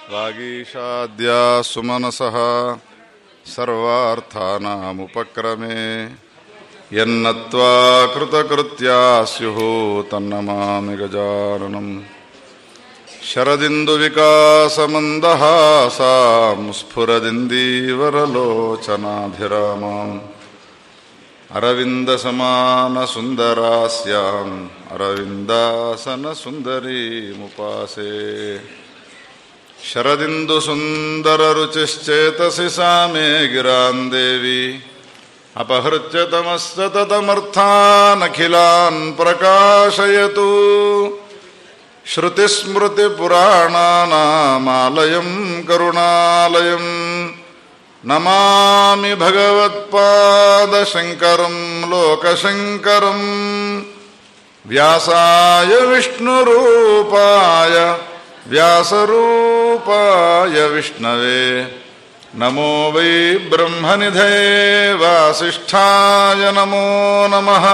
वागीशाद्या सुमनसः सर्वार्थानामुपक्रमे यन्नत्वा कृतकृत्या स्युः तन्नमामि गजाननम् शरदिन्दुविकासमन्दहासां स्फुरदिन्दीवरलोचनाभिरामाम् अरविन्दसमानसुन्दरास्याम् अरविन्दासनसुन्दरीमुपासे शरदिन्दुसुन्दररुचिश्चेतसि सा मे गिरान् देवी अपहृत्य तमस्य ततमर्थानखिलान् प्रकाशयतु श्रुतिस्मृतिपुराणानामालयं करुणालयम् नमामि भगवत्पादशङ्करं लोकशङ्करम् व्यासाय विष्णुरूपाय व्यासरूपाय विष्णवे नमो वै ब्रह्मनिधये वासिष्ठाय नमो नमः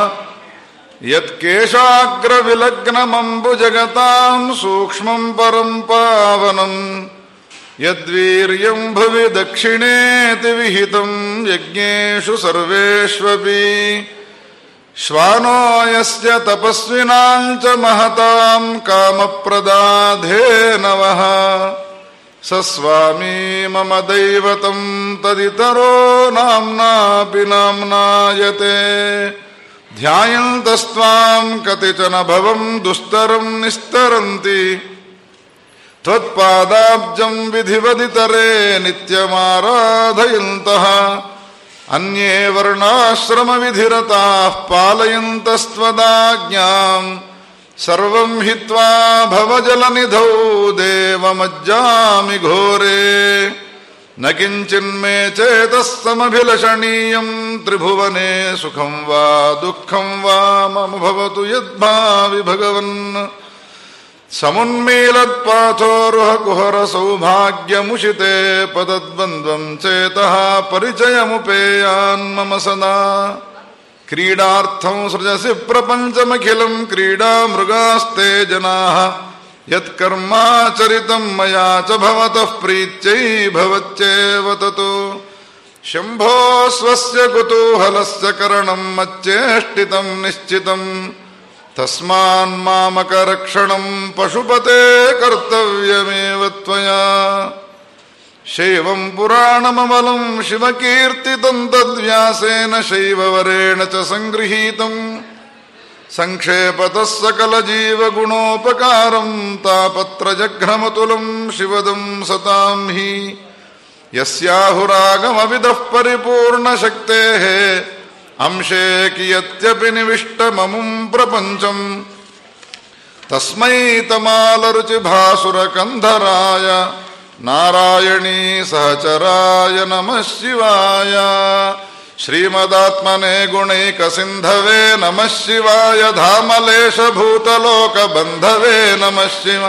यत्केशाग्रविलग्नमम्बुजगतां सूक्ष्मं परं पावनम् यद्वीर्यं भुवि दक्षिणेति विहितं यज्ञेषु सर्वेष्वपि श्वानो यस्य तपस्विनां च महतां कामप्रदाधेनवः स स्वामी मम दैवतं तदितरो नाम्नापि नाम्नायते ध्यायन्तस्त्वां कतिचन भवं दुस्तरं निस्तरन्ति त्वत्पादाब्जं विधिवदितरे नित्यमाराधयन्तः अन्ये वर्णाश्रमविधिरताः पालयन्तस्त्वदाज्ञाम् सर्वं हित्वा भवजलनिधौ देवमज्जामि घोरे न किञ्चिन्मे चेतः समभिलषणीयं त्रिभुवने सुखं वा दुःखं वा मम भवतु यद्भावि भगवन् समुन्मीलत्पाथोरुहकुहरसौभाग्यमुषिते पदद्वन्द्वं चेतः परिचयमुपेयान्मम सदा क्रीडार्थं सृजसि प्रपञ्चमखिलं क्रीडामृगास्ते जनाः यत्कर्माचरितं मया च भवतः प्रीत्यै भवत्येव ततो शम्भो स्वस्य कुतूहलस्य करणं मच्चेष्टितं निश्चितम् तस्मान्मामकरक्षणं पशुपते कर्तव्यमेव त्वया शैवं पुराणममलं शिवकीर्तितं तद्व्यासेन शैववरेण च सङ्गृहीतम् सङ्क्षेपतः सकलजीवगुणोपकारं तापत्रजघ्नमतुलं शिवदं सतां हि यस्याहुरागमविदः परिपूर्णशक्तेः अंशे कियत्यपि निविष्टममुं प्रपञ्चम् तस्मै तमालरुचिभासुरकन्धराय नारायणी सहचराय नमः शिवाय श्रीमदात्मने गुणैकसिन्धवे नमः शिवाय धामलेशभूतलोकबन्धवे नमः शिव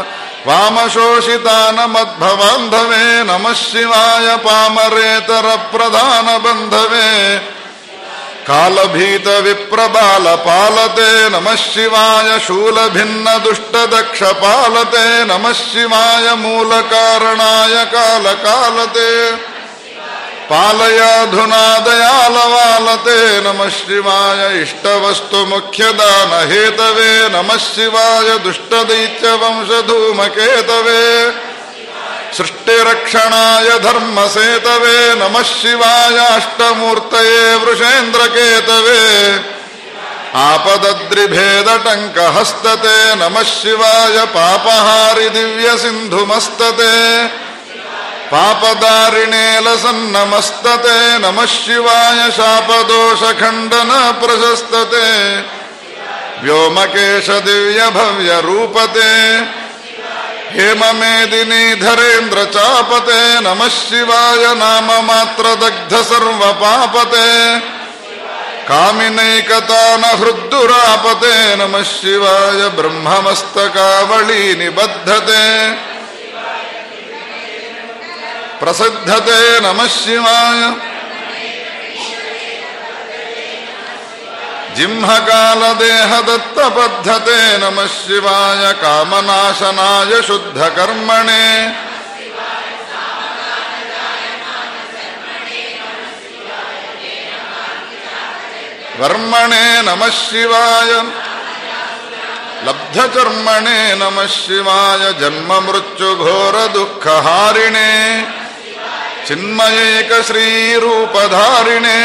वामशोषितानमद्भवान्धवे नमः शिवाय पामरेतरप्रधानबन्धवे कालभीत विप्रबाल पालते नमः शिवाय शूलभिन्न दुष्टदक्ष पालते नमः शिवाय मूलकारणाय कालकालते पालयाधुना दयालवालते नमः शिवाय इष्टवस्तु मुख्यदान हेतवे नमः शिवाय दुष्टदैत्यवंशधूमकेतवे सृष्टिरक्षणाय धर्मसेतवे नमः शिवाय अष्टमूर्तये वृषेन्द्रकेतवे आपदद्रिभेदटङ्कहस्तते नमः शिवाय पापहारि दिव्यसिन्धुमस्तते पापदारिणे लसन्नमस्तते नमः शिवाय शापदोषखण्डन प्रशस्तते व्योमकेश दिव्यभव्यरूपते हेममेदिनी धरेन्द्र चापते नमः शिवाय नाम मात्र दग्ध सर्वपापते कामिनैकतान हृद्दुरापते नमः शिवाय ब्रह्ममस्तकावळी निबद्धते प्रसिद्धते नमः शिवाय जिह्मकालदेहदत्तपद्धते नमः शिवाय कामनाशनाय शुद्धकर्मणे कर्मणे नमः शिवाय लब्धकर्मणे नमः शिवाय जन्ममृत्युघोरदुःखहारिणे चिन्मयैकश्रीरूपधारिणे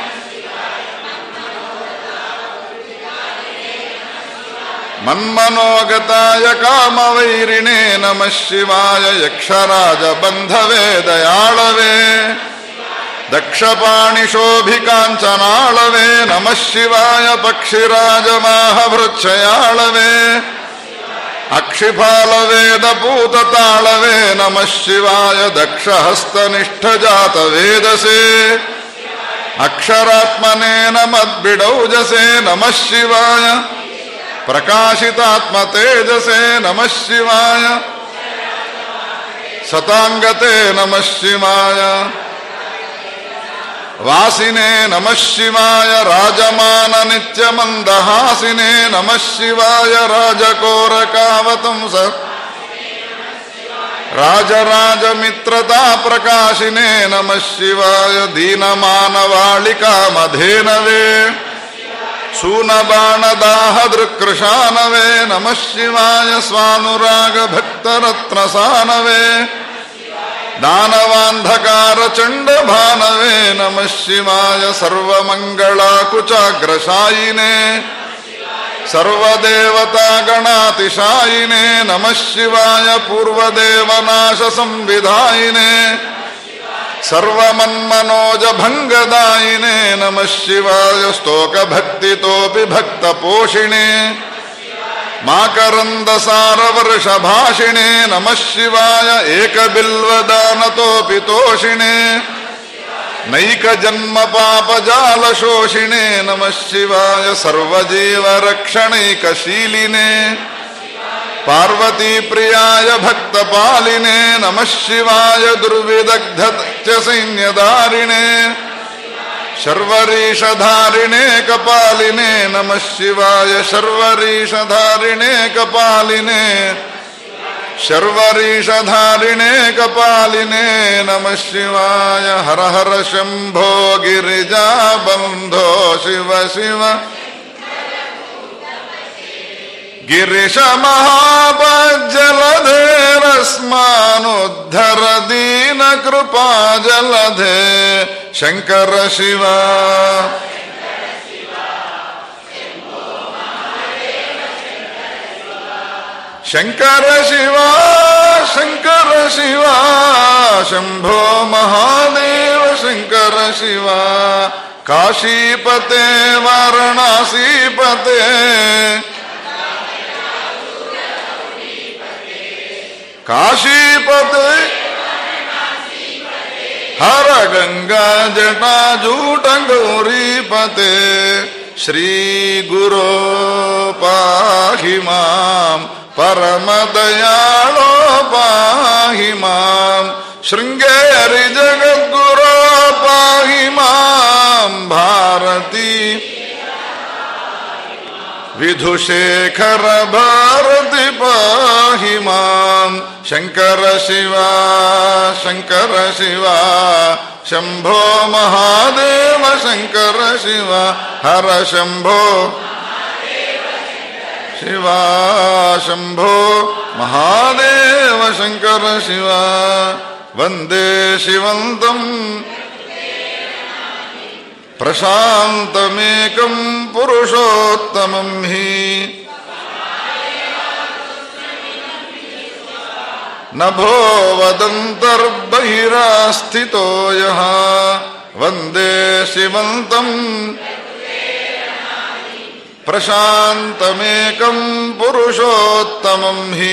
मन्मनोगताय कामवैरिणे नमः शिवाय यक्षराजबन्धवे दयाळवे दक्षपाणिशोभिकाञ्चनाळवे नमः शिवाय पक्षिराजमाहभृच्छयाळवे अक्षिफालवेदपूतताळवे नमः शिवाय दक्षहस्तनिष्ठजातवेदसे अक्षरात्मनेन मद्बिडौजसे नमः शिवाय प्रकाशितात्मतेजसे नमः शिवाय सताङ्गते नमः शिवाय वासिने नमः शिवाय राजमान नित्यमन्दहासिने नमः शिवाय राजकोरकावतंस राजराजमित्रता प्रकाशिने नमः शिवाय दीनमानवाळिकामधेनवे शूनबाणदाहदृक्कृशानवे नमः शिवाय स्वानुरागभक्तरत्नसानवे दानवान्धकारचण्डभानवे नमः शिवाय सर्वमङ्गलाकुचाग्रशायिने सर्वदेवतागणातिशायिने नमः शिवाय पूर्वदेवनाशसंविधायिने सर्वमन्मनोजभङ्गदायिने नमः शिवाय स्तोकभक्तितोऽपि भक्तपोषिणे माकरन्दसारवर्षभाषिणे नमः शिवाय एकबिल्वदानतोऽपि तोषिणे नैकजन्मपापजालशोषिणे नमः शिवाय सर्वजीवरक्षणैकशीलिने पार्वतीप्रियाय भक्तपालिने नमः शिवाय दुर्विदग्धत्यसैन्यधारिणे शर्वरीशधारिणे कपालिने नमः शिवाय शर्वरीशधारिणे कपालिने शर्वरीशधारिणे कपालिने नमः शिवाय हर हर शम्भो गिरिजा बन्धो शिव शिव गिरिश महापज्जलधेरस्मानुद्धर दीन कृपा जलधे शङ्कर शिवा शङ्कर शिवा शङ्कर शिवा शम्भो महादेव शङ्कर शिवा काशीपते वाराणसीपते काशीपते हर गंगा जटा जूट गौरीपते श्री गुरो पाहि मां परम दयालो पाहि मां शृंगेरि जगद्गुरो पाहि मां भारती विधुशेखर भारति पाहि मां शङ्कर शिवा शङ्कर शिवा शम्भो महादेव शङ्कर शिवा हर शम्भो शिवा शम्भो महादेव शङ्कर शिवा वन्दे शिवन्तम् प्रशान्तमेकं पुरुषोत्तमं हि नभो वदन्तर्बहिरास्थितो यः वन्दे शिवन्तम् प्रशान्तमेकं पुरुषोत्तमं हि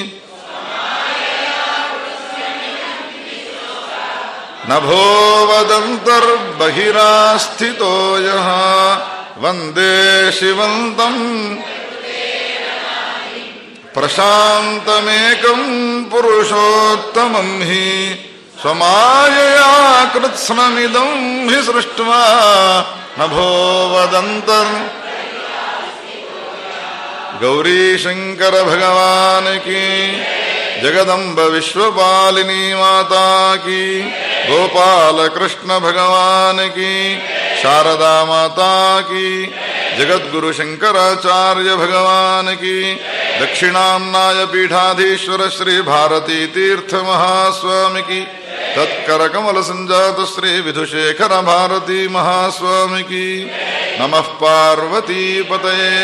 नभो वदन्तर्बहिरास्थितो यः वन्दे शिवन्तम् प्रशान्तमेकं पुरुषोत्तमं हि स्वमायया कृत्स्नमिदं हि सृष्ट्वा नभो वदन्तर् गौरीशङ्कर भगवान की जगदम्ब विश्वपालिनी माता की गोपाल कृष्ण भगवान की శారదా మాతా की జగద్గురు శంకరాచార్య భగవాన్ की దక్షిణాంనాయ పీఠాధీశ్వర శ్రీ భారతీ తీర్థ మహాస్వామి की తత్కరకమల సంజాత శ్రీ విధుశేఖర భారతీ మహాస్వామి की నమః పార్వతీపతయే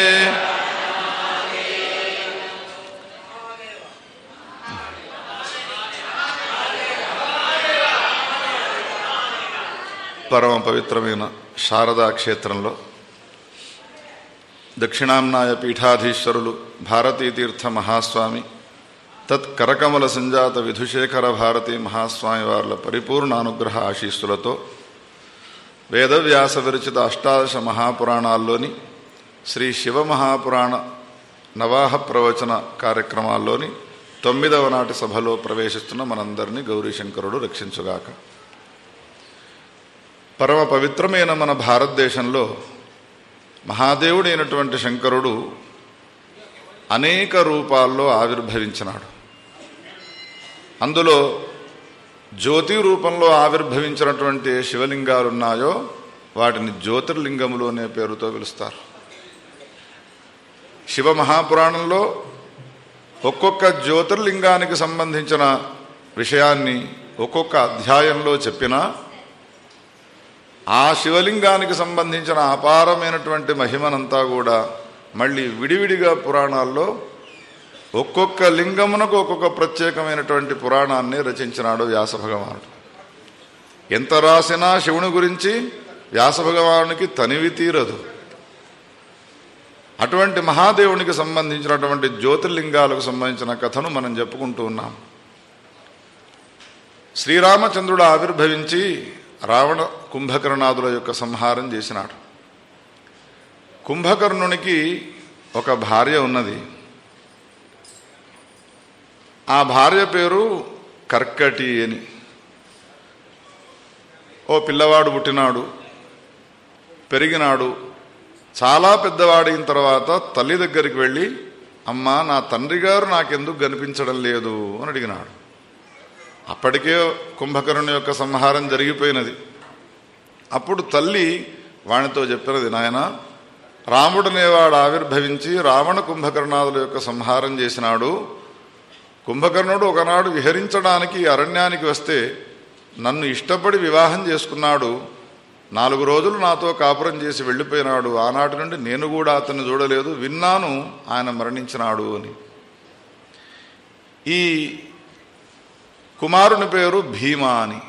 పరమ పవిత్రమైన శారదా క్షేత్రంలో దక్షిణాంనాయ పీఠాధీశ్వరులు భారతీతీర్థ మహాస్వామి తత్ కరకమల సంజాత విధుశేఖర భారతీ మహాస్వామి వార్ల పరిపూర్ణ అనుగ్రహ ఆశీస్సులతో వేదవ్యాస విరచిత అష్టాదశ మహాపురాణాల్లోని శ్రీ శివమహాపురాణ నవాహ ప్రవచన కార్యక్రమాల్లోని తొమ్మిదవ నాటి సభలో ప్రవేశిస్తున్న మనందరినీ గౌరీశంకరుడు రక్షించుగాక పరమ పవిత్రమైన మన భారతదేశంలో మహాదేవుడైనటువంటి శంకరుడు అనేక రూపాల్లో ఆవిర్భవించినాడు అందులో జ్యోతి రూపంలో ఆవిర్భవించినటువంటి శివలింగాలు ఉన్నాయో వాటిని జ్యోతిర్లింగములు అనే పేరుతో పిలుస్తారు శివ మహాపురాణంలో ఒక్కొక్క జ్యోతిర్లింగానికి సంబంధించిన విషయాన్ని ఒక్కొక్క అధ్యాయంలో చెప్పినా ఆ శివలింగానికి సంబంధించిన అపారమైనటువంటి మహిమనంతా కూడా మళ్ళీ విడివిడిగా పురాణాల్లో ఒక్కొక్క లింగమునకు ఒక్కొక్క ప్రత్యేకమైనటువంటి పురాణాన్ని రచించినాడు వ్యాస భగవానుడు ఎంత రాసినా శివుని గురించి వ్యాస భగవానునికి తనివి తీరదు అటువంటి మహాదేవునికి సంబంధించినటువంటి జ్యోతిర్లింగాలకు సంబంధించిన కథను మనం చెప్పుకుంటూ ఉన్నాం శ్రీరామచంద్రుడు ఆవిర్భవించి రావణ కుంభకర్ణాదుల యొక్క సంహారం చేసినాడు కుంభకర్ణునికి ఒక భార్య ఉన్నది ఆ భార్య పేరు కర్కటి అని ఓ పిల్లవాడు పుట్టినాడు పెరిగినాడు చాలా పెద్దవాడైన తర్వాత తల్లి దగ్గరికి వెళ్ళి అమ్మా నా తండ్రి గారు నాకెందుకు కనిపించడం లేదు అని అడిగినాడు అప్పటికే కుంభకర్ణుని యొక్క సంహారం జరిగిపోయినది అప్పుడు తల్లి వానితో చెప్పినది నాయన రాముడనేవాడు ఆవిర్భవించి రావణ కుంభకర్ణాదుల యొక్క సంహారం చేసినాడు కుంభకర్ణుడు ఒకనాడు విహరించడానికి అరణ్యానికి వస్తే నన్ను ఇష్టపడి వివాహం చేసుకున్నాడు నాలుగు రోజులు నాతో కాపురం చేసి వెళ్ళిపోయినాడు ఆనాటి నుండి నేను కూడా అతన్ని చూడలేదు విన్నాను ఆయన మరణించినాడు అని ఈ కుమారుని పేరు భీమా అని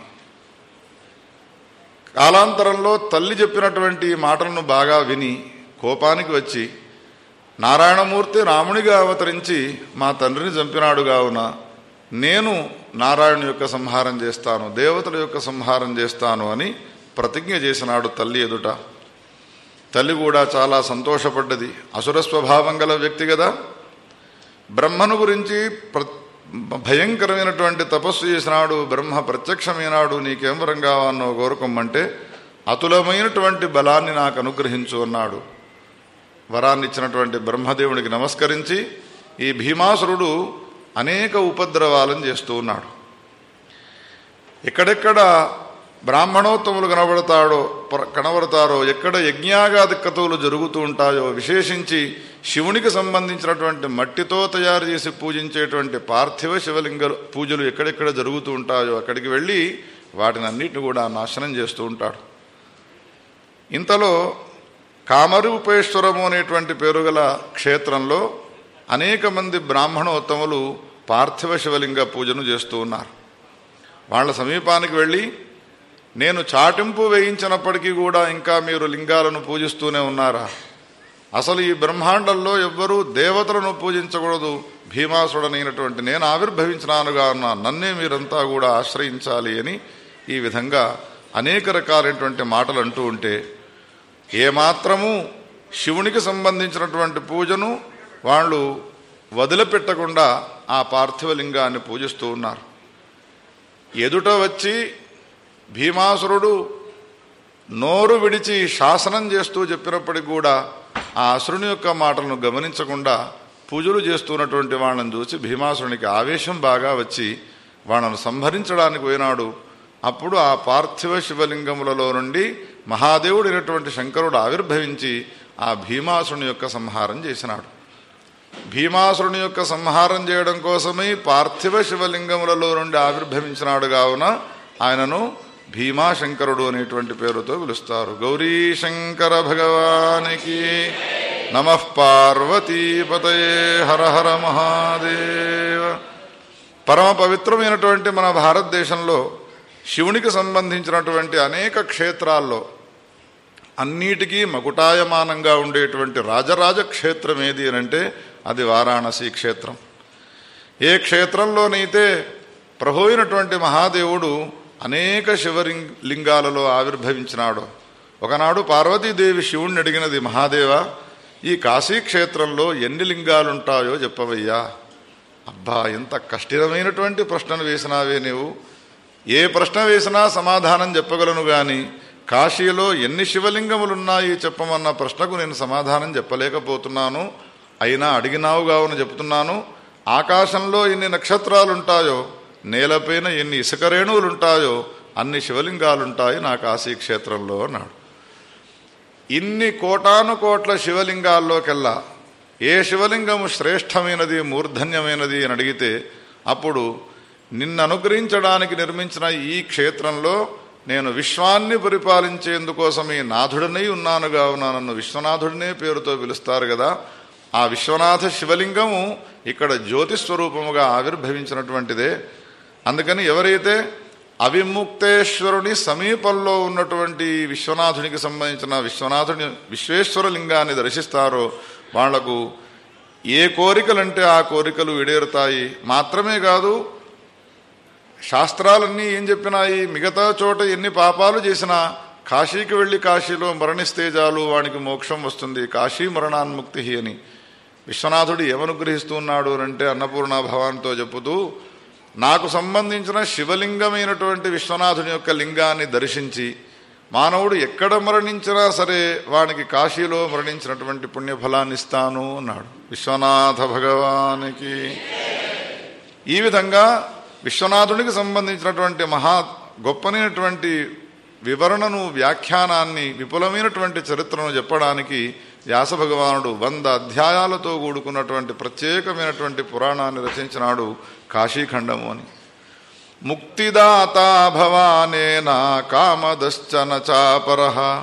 కాలాంతరంలో తల్లి చెప్పినటువంటి మాటలను బాగా విని కోపానికి వచ్చి నారాయణమూర్తి రామునిగా అవతరించి మా తండ్రిని చంపినాడు కావున నేను నారాయణ యొక్క సంహారం చేస్తాను దేవతల యొక్క సంహారం చేస్తాను అని ప్రతిజ్ఞ చేసినాడు తల్లి ఎదుట తల్లి కూడా చాలా సంతోషపడ్డది అసుర స్వభావం గల వ్యక్తి కదా బ్రహ్మను గురించి ప్ర భయంకరమైనటువంటి తపస్సు చేసినాడు బ్రహ్మ ప్రత్యక్షమైనాడు నీకేం వరం కావాలో కోరుకోమంటే అతులమైనటువంటి బలాన్ని నాకు అనుగ్రహించు అన్నాడు వరాన్ని ఇచ్చినటువంటి బ్రహ్మదేవునికి నమస్కరించి ఈ భీమాసురుడు అనేక ఉపద్రవాలను చేస్తూ ఉన్నాడు ఎక్కడెక్కడ బ్రాహ్మణోత్తములు కనబడతాడో ప్ర- కనబడతారో ఎక్కడ యజ్ఞాగాది క్రతువులు జరుగుతూ ఉంటాయో విశేషించి శివునికి సంబంధించినటువంటి మట్టితో తయారు చేసి పూజించేటువంటి పార్థివ శివలింగ పూజలు ఎక్కడెక్కడ జరుగుతూ ఉంటాయో అక్కడికి వెళ్ళి వాటిని అన్నిటిని కూడా నాశనం చేస్తూ ఉంటాడు ఇంతలో కామరూపేశ్వరము అనేటువంటి పేరు గల క్షేత్రంలో అనేక మంది బ్రాహ్మణోత్తములు పార్థివ శివలింగ పూజను చేస్తూ ఉన్నారు వాళ్ళ సమీపానికి వెళ్ళి నేను చాటింపు వేయించినప్పటికీ కూడా ఇంకా మీరు లింగాలను పూజిస్తూనే ఉన్నారా అసలు ఈ బ్రహ్మాండంలో ఎవ్వరూ దేవతలను పూజించకూడదు భీమాసుడనైనటువంటి నేను ఆవిర్భవించినానుగా ఉన్న నన్నే మీరంతా కూడా ఆశ్రయించాలి అని ఈ విధంగా అనేక రకాలైనటువంటి మాటలు అంటూ ఉంటే ఏమాత్రము శివునికి సంబంధించినటువంటి పూజను వాళ్ళు వదిలిపెట్టకుండా ఆ పార్థివలింగాన్ని పూజిస్తూ ఉన్నారు ఎదుట వచ్చి భీమాసురుడు నోరు విడిచి శాసనం చేస్తూ చెప్పినప్పటికి కూడా ఆ అసురుని యొక్క మాటలను గమనించకుండా పూజలు చేస్తున్నటువంటి వాళ్ళని చూసి భీమాసురునికి ఆవేశం బాగా వచ్చి వాళ్ళను సంహరించడానికి పోయినాడు అప్పుడు ఆ పార్థివ శివలింగములలో నుండి మహాదేవుడైనటువంటి శంకరుడు ఆవిర్భవించి ఆ భీమాసుని యొక్క సంహారం చేసినాడు భీమాసురుని యొక్క సంహారం చేయడం కోసమై పార్థివ శివలింగములలో నుండి ఆవిర్భవించినాడు కావున ఆయనను భీమాశంకరుడు అనేటువంటి పేరుతో పిలుస్తారు గౌరీ శంకర భగవానికి నమ పార్వతీపతయే హర హర మహాదేవ పరమ పవిత్రమైనటువంటి మన భారతదేశంలో శివునికి సంబంధించినటువంటి అనేక క్షేత్రాల్లో అన్నిటికీ మకుటాయమానంగా ఉండేటువంటి రాజరాజ క్షేత్రం ఏది అని అంటే అది వారాణసి క్షేత్రం ఏ క్షేత్రంలోనైతే ప్రభు అయినటువంటి మహాదేవుడు అనేక శివలింగ లింగాలలో ఆవిర్భవించినాడు ఒకనాడు పార్వతీదేవి శివుణ్ణి అడిగినది మహాదేవ ఈ కాశీ క్షేత్రంలో ఎన్ని లింగాలుంటాయో చెప్పవయ్యా అబ్బా ఎంత కఠినమైనటువంటి ప్రశ్నను వేసినావే నీవు ఏ ప్రశ్న వేసినా సమాధానం చెప్పగలను గాని కాశీలో ఎన్ని శివలింగములున్నాయి చెప్పమన్న ప్రశ్నకు నేను సమాధానం చెప్పలేకపోతున్నాను అయినా అడిగినావు కావున చెప్తున్నాను ఆకాశంలో ఎన్ని నక్షత్రాలుంటాయో నేలపైన ఎన్ని ఇసుక రేణువులుంటాయో అన్ని శివలింగాలుంటాయి నా కాశీ క్షేత్రంలో అన్నాడు ఇన్ని కోటాను కోట్ల శివలింగాల్లోకెల్లా ఏ శివలింగము శ్రేష్టమైనది మూర్ధన్యమైనది అని అడిగితే అప్పుడు నిన్ను అనుగ్రహించడానికి నిర్మించిన ఈ క్షేత్రంలో నేను విశ్వాన్ని పరిపాలించేందుకోసం ఈ నాథుడనై ఉన్నాను కావున నన్ను విశ్వనాథుడినే పేరుతో పిలుస్తారు కదా ఆ విశ్వనాథ శివలింగము ఇక్కడ జ్యోతి స్వరూపముగా ఆవిర్భవించినటువంటిదే అందుకని ఎవరైతే అవిముక్తేశ్వరుని సమీపంలో ఉన్నటువంటి విశ్వనాథునికి సంబంధించిన విశ్వనాథుని విశ్వేశ్వర లింగాన్ని దర్శిస్తారో వాళ్లకు ఏ కోరికలంటే ఆ కోరికలు ఈడేరుతాయి మాత్రమే కాదు శాస్త్రాలన్నీ ఏం చెప్పినాయి మిగతా చోట ఎన్ని పాపాలు చేసినా కాశీకి వెళ్ళి కాశీలో మరణిస్తే చాలు వానికి మోక్షం వస్తుంది కాశీ మరణాన్ముక్తి అని విశ్వనాథుడు ఏమనుగ్రహిస్తూ ఉన్నాడు అంటే అన్నపూర్ణ భవాన్తో చెప్పుతూ నాకు సంబంధించిన శివలింగమైనటువంటి విశ్వనాథుని యొక్క లింగాన్ని దర్శించి మానవుడు ఎక్కడ మరణించినా సరే వానికి కాశీలో మరణించినటువంటి పుణ్యఫలాన్ని ఇస్తాను అన్నాడు విశ్వనాథ భగవానికి ఈ విధంగా విశ్వనాథునికి సంబంధించినటువంటి మహా గొప్పనైనటువంటి వివరణను వ్యాఖ్యానాన్ని విపులమైనటువంటి చరిత్రను చెప్పడానికి వ్యాస భగవానుడు వంద అధ్యాయాలతో కూడుకున్నటువంటి ప్రత్యేకమైనటువంటి పురాణాన్ని రచించినాడు కాశీఖండము అని ముక్తిదాత భవానేన కామదశ్చన చాపర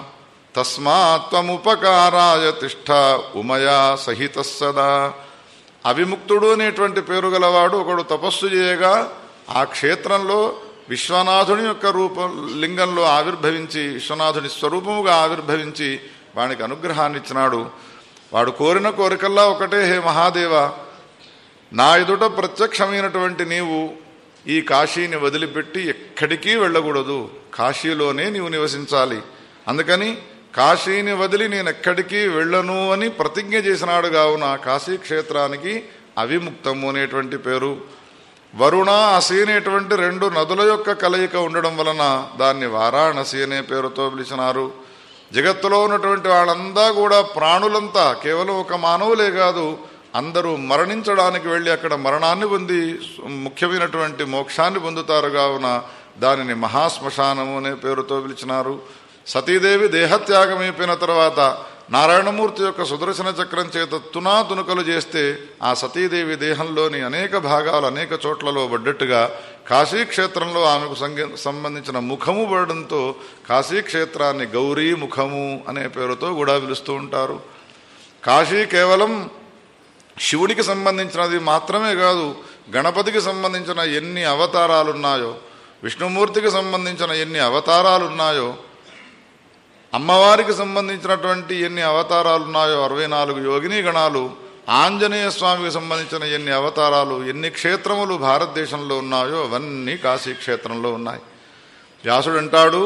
తస్మాత్వముపకారాయ తిష్ట ఉమయా సహిత సదా అవిముక్తుడు అనేటువంటి పేరు గలవాడు ఒకడు తపస్సు చేయగా ఆ క్షేత్రంలో విశ్వనాథుని యొక్క రూప లింగంలో ఆవిర్భవించి విశ్వనాథుని స్వరూపముగా ఆవిర్భవించి వానికి అనుగ్రహాన్ని ఇచ్చినాడు వాడు కోరిన కోరికల్లా ఒకటే హే మహాదేవ నా ఎదుట ప్రత్యక్షమైనటువంటి నీవు ఈ కాశీని వదిలిపెట్టి ఎక్కడికి వెళ్ళకూడదు కాశీలోనే నీవు నివసించాలి అందుకని కాశీని వదిలి నేను ఎక్కడికి వెళ్ళను అని ప్రతిజ్ఞ చేసినాడు కావున కాశీ క్షేత్రానికి అవిముక్తము అనేటువంటి పేరు వరుణ అసి అనేటువంటి రెండు నదుల యొక్క కలయిక ఉండడం వలన దాన్ని వారాణసి అనే పేరుతో పిలిచినారు జగత్తులో ఉన్నటువంటి వాళ్ళంతా కూడా ప్రాణులంతా కేవలం ఒక మానవులే కాదు అందరూ మరణించడానికి వెళ్ళి అక్కడ మరణాన్ని పొంది ముఖ్యమైనటువంటి మోక్షాన్ని పొందుతారు కావున దానిని మహాశ్మశానము అనే పేరుతో పిలిచినారు సతీదేవి దేహత్యాగమైపోయిన తర్వాత నారాయణమూర్తి యొక్క సుదర్శన చక్రం చేత తునా తునుకలు చేస్తే ఆ సతీదేవి దేహంలోని అనేక భాగాలు అనేక చోట్లలో పడ్డట్టుగా కాశీక్షేత్రంలో ఆమెకు సంగ సంబంధించిన ముఖము పడడంతో కాశీక్షేత్రాన్ని గౌరీ ముఖము అనే పేరుతో కూడా పిలుస్తూ ఉంటారు కాశీ కేవలం శివుడికి సంబంధించినది మాత్రమే కాదు గణపతికి సంబంధించిన ఎన్ని అవతారాలున్నాయో విష్ణుమూర్తికి సంబంధించిన ఎన్ని అవతారాలున్నాయో అమ్మవారికి సంబంధించినటువంటి ఎన్ని అవతారాలు ఉన్నాయో అరవై నాలుగు యోగిని గణాలు ఆంజనేయ స్వామికి సంబంధించిన ఎన్ని అవతారాలు ఎన్ని క్షేత్రములు భారతదేశంలో ఉన్నాయో అవన్నీ కాశీ క్షేత్రంలో ఉన్నాయి వ్యాసుడు అంటాడు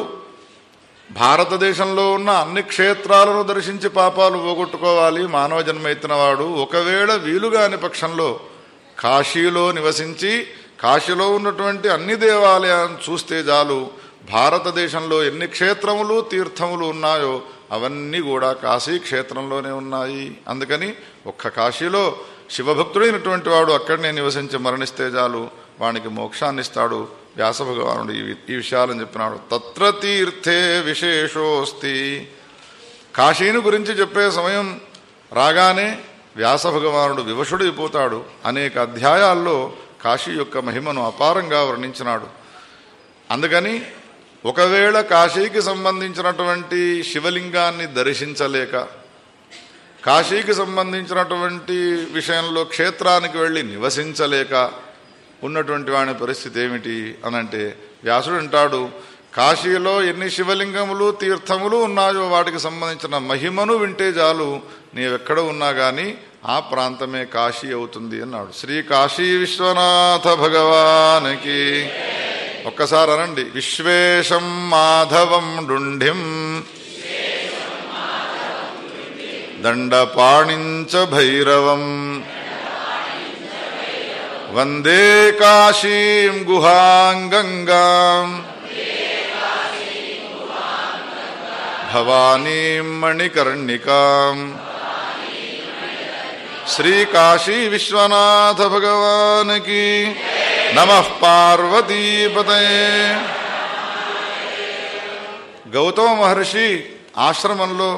భారతదేశంలో ఉన్న అన్ని క్షేత్రాలను దర్శించి పాపాలు పోగొట్టుకోవాలి మానవ జన్మ ఎత్తినవాడు ఒకవేళ వీలుగాని పక్షంలో కాశీలో నివసించి కాశీలో ఉన్నటువంటి అన్ని దేవాలయాలను చూస్తే చాలు భారతదేశంలో ఎన్ని క్షేత్రములు తీర్థములు ఉన్నాయో అవన్నీ కూడా కాశీ క్షేత్రంలోనే ఉన్నాయి అందుకని ఒక్క కాశీలో శివభక్తుడైనటువంటి వాడు అక్కడనే నివసించి మరణిస్తే చాలు వానికి మోక్షాన్ని ఇస్తాడు వ్యాస భగవానుడు ఈ ఈ విషయాలను చెప్పినాడు తత్ర తీర్థే విశేషోస్తి కాశీని గురించి చెప్పే సమయం రాగానే వ్యాస భగవానుడు వివశుడైపోతాడు అనేక అధ్యాయాల్లో కాశీ యొక్క మహిమను అపారంగా వర్ణించినాడు అందుకని ఒకవేళ కాశీకి సంబంధించినటువంటి శివలింగాన్ని దర్శించలేక కాశీకి సంబంధించినటువంటి విషయంలో క్షేత్రానికి వెళ్ళి నివసించలేక ఉన్నటువంటి వాని పరిస్థితి ఏమిటి అనంటే వ్యాసుడు అంటాడు కాశీలో ఎన్ని శివలింగములు తీర్థములు ఉన్నాయో వాటికి సంబంధించిన మహిమను వింటే చాలు నీవెక్కడ ఉన్నా గాని ఆ ప్రాంతమే కాశీ అవుతుంది అన్నాడు శ్రీ కాశీ విశ్వనాథ భగవానికి ఒక్కసారి అనండి విశ్వేశం మాధవం డుంఢిం దండపాణించ భైరవం వందే కాశీం గుహాం గంగాం భవానీం మణికర్ణికాం శ్రీ కాశీ విశ్వనాథ భగవానికి నమ పార్వతీపతయే గౌతమ మహర్షి ఆశ్రమంలో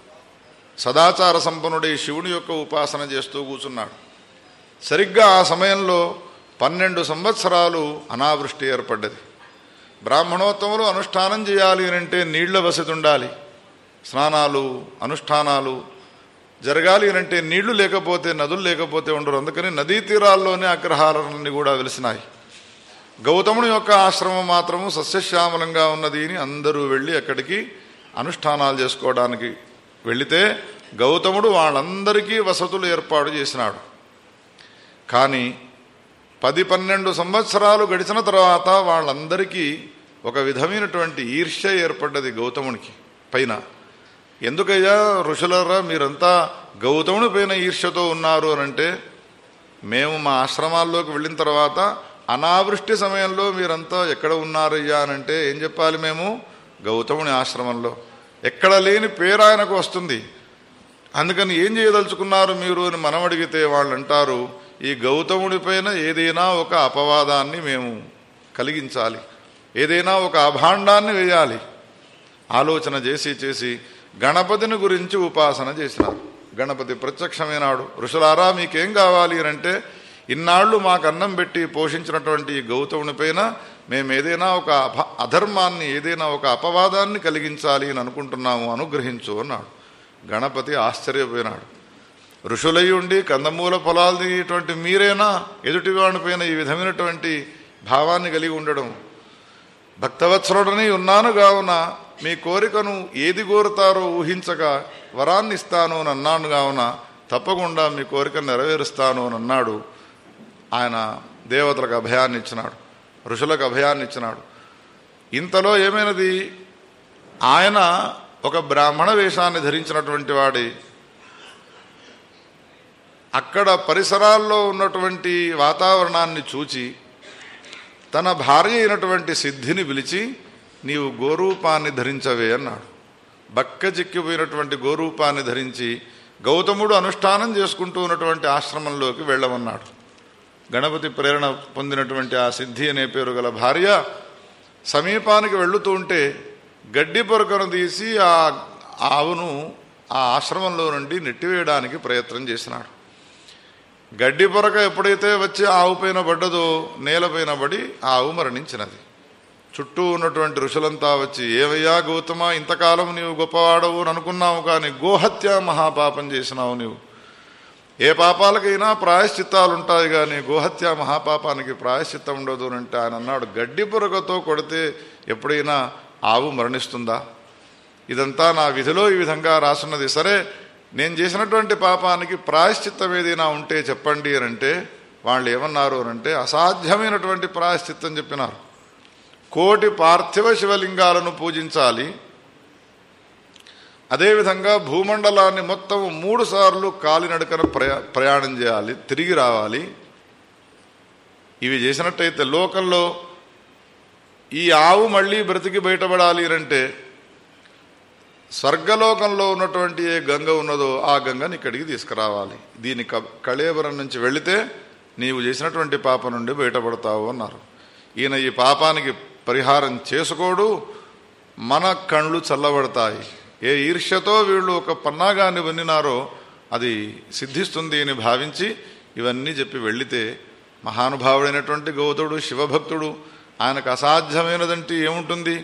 సదాచార సంపన్నుడై శివుని యొక్క ఉపాసన చేస్తూ కూర్చున్నాడు సరిగ్గా ఆ సమయంలో పన్నెండు సంవత్సరాలు అనావృష్టి ఏర్పడ్డది బ్రాహ్మణోత్తములు అనుష్ఠానం చేయాలి అని అంటే నీళ్ల వసతి ఉండాలి స్నానాలు అనుష్ఠానాలు జరగాలి అని అంటే నీళ్లు లేకపోతే నదులు లేకపోతే ఉండరు అందుకని నదీ తీరాల్లోనే అగ్రహారాలన్నీ కూడా వెలిసినాయి గౌతముని యొక్క ఆశ్రమం మాత్రము సస్యశ్యామలంగా ఉన్నది అని అందరూ వెళ్ళి అక్కడికి అనుష్ఠానాలు చేసుకోవడానికి వెళితే గౌతముడు వాళ్ళందరికీ వసతులు ఏర్పాటు చేసినాడు కానీ పది పన్నెండు సంవత్సరాలు గడిచిన తర్వాత వాళ్ళందరికీ ఒక విధమైనటువంటి ఈర్ష్య ఏర్పడ్డది గౌతమునికి పైన ఎందుకయ్యా ఋషులరా మీరంతా గౌతముని పైన ఈర్ష్యతో ఉన్నారు అనంటే మేము మా ఆశ్రమాల్లోకి వెళ్ళిన తర్వాత అనావృష్టి సమయంలో మీరంతా ఎక్కడ ఉన్నారయ్యా అనంటే ఏం చెప్పాలి మేము గౌతముని ఆశ్రమంలో ఎక్కడ లేని పేరు ఆయనకు వస్తుంది అందుకని ఏం చేయదలుచుకున్నారు మీరు అని మనం అడిగితే వాళ్ళు అంటారు ఈ గౌతముడి పైన ఏదైనా ఒక అపవాదాన్ని మేము కలిగించాలి ఏదైనా ఒక అభాండాన్ని వేయాలి ఆలోచన చేసి చేసి గణపతిని గురించి ఉపాసన చేసినారు గణపతి ప్రత్యక్షమైనాడు ఋషులారా మీకేం కావాలి అని అంటే ఇన్నాళ్ళు మాకు అన్నం పెట్టి పోషించినటువంటి ఈ గౌతముని పైన మేము ఏదైనా ఒక అభ అధర్మాన్ని ఏదైనా ఒక అపవాదాన్ని కలిగించాలి అని అనుకుంటున్నాము అనుగ్రహించు అన్నాడు గణపతి ఆశ్చర్యపోయినాడు ఋషులై ఉండి కందమూల పొలాలు తినేటువంటి మీరేనా ఎదుటివాడి పైన ఈ విధమైనటువంటి భావాన్ని కలిగి ఉండడం భక్తవత్సరుడని ఉన్నాను కావున మీ కోరికను ఏది కోరుతారో ఊహించక వరాన్ని ఇస్తాను అని అన్నాను కావున తప్పకుండా మీ కోరిక నెరవేరుస్తాను అని అన్నాడు ఆయన దేవతలకు అభయాన్ని ఇచ్చినాడు ఋషులకు అభయాన్ని ఇచ్చినాడు ఇంతలో ఏమైనది ఆయన ఒక బ్రాహ్మణ వేషాన్ని ధరించినటువంటి వాడి అక్కడ పరిసరాల్లో ఉన్నటువంటి వాతావరణాన్ని చూచి తన భార్య అయినటువంటి సిద్ధిని పిలిచి నీవు గోరూపాన్ని ధరించవే అన్నాడు బక్క చిక్కిపోయినటువంటి గోరూపాన్ని ధరించి గౌతముడు అనుష్ఠానం చేసుకుంటూ ఉన్నటువంటి ఆశ్రమంలోకి వెళ్ళమన్నాడు గణపతి ప్రేరణ పొందినటువంటి ఆ సిద్ధి అనే పేరు గల భార్య సమీపానికి వెళుతూ ఉంటే గడ్డి పొరకను తీసి ఆ ఆవును ఆ ఆశ్రమంలో నుండి నెట్టివేయడానికి ప్రయత్నం చేసినాడు గడ్డి పొరక ఎప్పుడైతే వచ్చి ఆవు పైన పడ్డదో నేలపైన పడి ఆ ఆవు మరణించినది చుట్టూ ఉన్నటువంటి ఋషులంతా వచ్చి ఏవయ్యా గౌతమ ఇంతకాలం నీవు గొప్పవాడవు అని అనుకున్నావు కానీ గోహత్య మహాపాపం చేసినావు నీవు ఏ పాపాలకైనా ప్రాయశ్చిత్తాలు ఉంటాయి కానీ గోహత్య మహాపాపానికి ప్రాయశ్చిత్తం ఉండదు అని అంటే ఆయన అన్నాడు గడ్డి పొరకతో కొడితే ఎప్పుడైనా ఆవు మరణిస్తుందా ఇదంతా నా విధిలో ఈ విధంగా రాసున్నది సరే నేను చేసినటువంటి పాపానికి ప్రాయశ్చిత్తం ఏదైనా ఉంటే చెప్పండి అని అంటే వాళ్ళు ఏమన్నారు అని అంటే అసాధ్యమైనటువంటి ప్రాయశ్చిత్తం చెప్పినారు కోటి పార్థివ శివలింగాలను పూజించాలి అదేవిధంగా భూమండలాన్ని మొత్తం మూడు సార్లు కాలినడకన ప్రయా ప్రయాణం చేయాలి తిరిగి రావాలి ఇవి చేసినట్టయితే లోకంలో ఈ ఆవు మళ్ళీ బ్రతికి బయటపడాలి అంటే స్వర్గలోకంలో ఉన్నటువంటి ఏ గంగ ఉన్నదో ఆ గంగని ఇక్కడికి తీసుకురావాలి దీని క కళేబరం నుంచి వెళితే నీవు చేసినటువంటి పాప నుండి బయటపడతావు అన్నారు ఈయన ఈ పాపానికి పరిహారం చేసుకోడు మన కళ్ళు చల్లబడతాయి ఏ ఈర్ష్యతో వీళ్ళు ఒక పన్నాగాన్ని వన్నినారో అది సిద్ధిస్తుంది అని భావించి ఇవన్నీ చెప్పి వెళ్ళితే మహానుభావుడైనటువంటి గౌతుడు శివభక్తుడు ఆయనకు అసాధ్యమైనదంటే ఏముంటుంది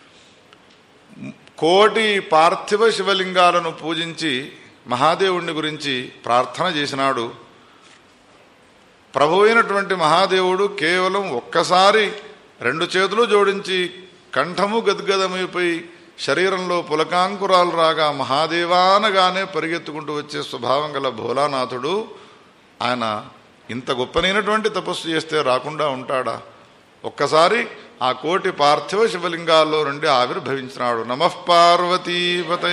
కోటి పార్థివ శివలింగాలను పూజించి మహాదేవుణ్ణి గురించి ప్రార్థన చేసినాడు ప్రభు అయినటువంటి మహాదేవుడు కేవలం ఒక్కసారి రెండు చేతులు జోడించి కంఠము గద్గదమైపోయి శరీరంలో పులకాంకురాలు రాగా మహాదేవానగానే పరిగెత్తుకుంటూ వచ్చే స్వభావం గల భోలానాథుడు ఆయన ఇంత గొప్పనైనటువంటి తపస్సు చేస్తే రాకుండా ఉంటాడా ఒక్కసారి ఆ కోటి పార్థివ శివలింగాల్లో నుండి ఆవిర్భవించినాడు నమః పార్వతీపతే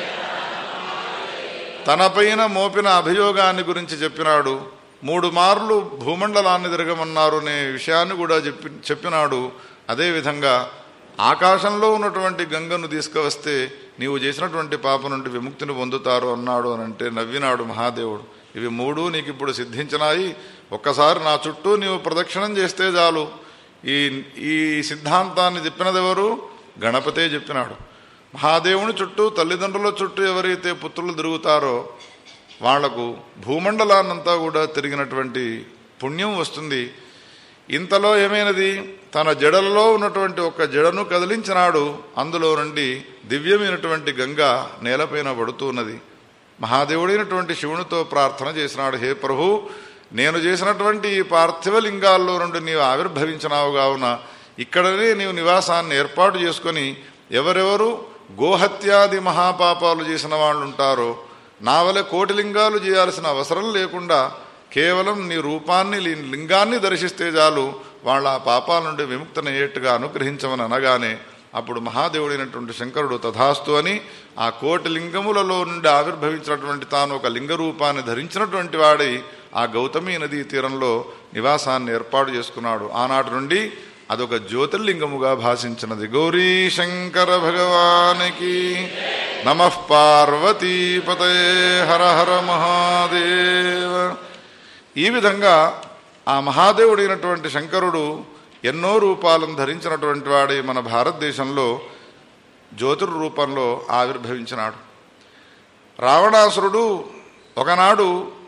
తనపైన మోపిన అభియోగాన్ని గురించి చెప్పినాడు మూడు మార్లు భూమండలాన్ని తిరగమన్నారు అనే విషయాన్ని కూడా చెప్పి చెప్పినాడు అదేవిధంగా ఆకాశంలో ఉన్నటువంటి గంగను తీసుకువస్తే నీవు చేసినటువంటి పాప నుండి విముక్తిని పొందుతారు అన్నాడు అని అంటే నవ్వినాడు మహాదేవుడు ఇవి మూడు నీకు ఇప్పుడు సిద్ధించినాయి ఒక్కసారి నా చుట్టూ నీవు ప్రదక్షిణం చేస్తే చాలు ఈ ఈ సిద్ధాంతాన్ని చెప్పినదెవరు గణపతే చెప్పినాడు మహాదేవుని చుట్టూ తల్లిదండ్రుల చుట్టూ ఎవరైతే పుత్రులు తిరుగుతారో వాళ్లకు భూమండలాన్నంతా కూడా తిరిగినటువంటి పుణ్యం వస్తుంది ఇంతలో ఏమైనది తన జడలలో ఉన్నటువంటి ఒక జడను కదిలించినాడు అందులో నుండి దివ్యమైనటువంటి గంగ నేలపైన పడుతూ ఉన్నది మహాదేవుడైనటువంటి శివునితో ప్రార్థన చేసినాడు హే ప్రభు నేను చేసినటువంటి ఈ పార్థివ లింగాల్లో నుండి నీవు ఆవిర్భవించినావు కావున ఇక్కడనే నీవు నివాసాన్ని ఏర్పాటు చేసుకొని ఎవరెవరు గోహత్యాది మహాపాపాలు చేసిన వాళ్ళు ఉంటారో నా వలె కోటి లింగాలు చేయాల్సిన అవసరం లేకుండా కేవలం నీ రూపాన్ని లి- లింగాన్ని దర్శిస్తే చాలు వాళ్ళ ఆ పాపాల నుండి విముక్తనయ్యేట్టుగా అనుగ్రహించమని అనగానే అప్పుడు మహాదేవుడైనటువంటి శంకరుడు తథాస్తు అని ఆ కోటి లింగములలో నుండి ఆవిర్భవించినటువంటి తాను ఒక లింగ రూపాన్ని ధరించినటువంటి వాడై ఆ గౌతమి నదీ తీరంలో నివాసాన్ని ఏర్పాటు చేసుకున్నాడు ఆనాటి నుండి అదొక జ్యోతిర్లింగముగా భాషించినది గౌరీ శంకర భగవానికి నమ పార్వతీపతే హర హర మహాదేవ ఈ విధంగా ఆ మహాదేవుడైనటువంటి శంకరుడు ఎన్నో రూపాలను ధరించినటువంటి వాడే మన భారతదేశంలో జ్యోతిర్ రూపంలో ఆవిర్భవించినాడు రావణాసురుడు ఒకనాడు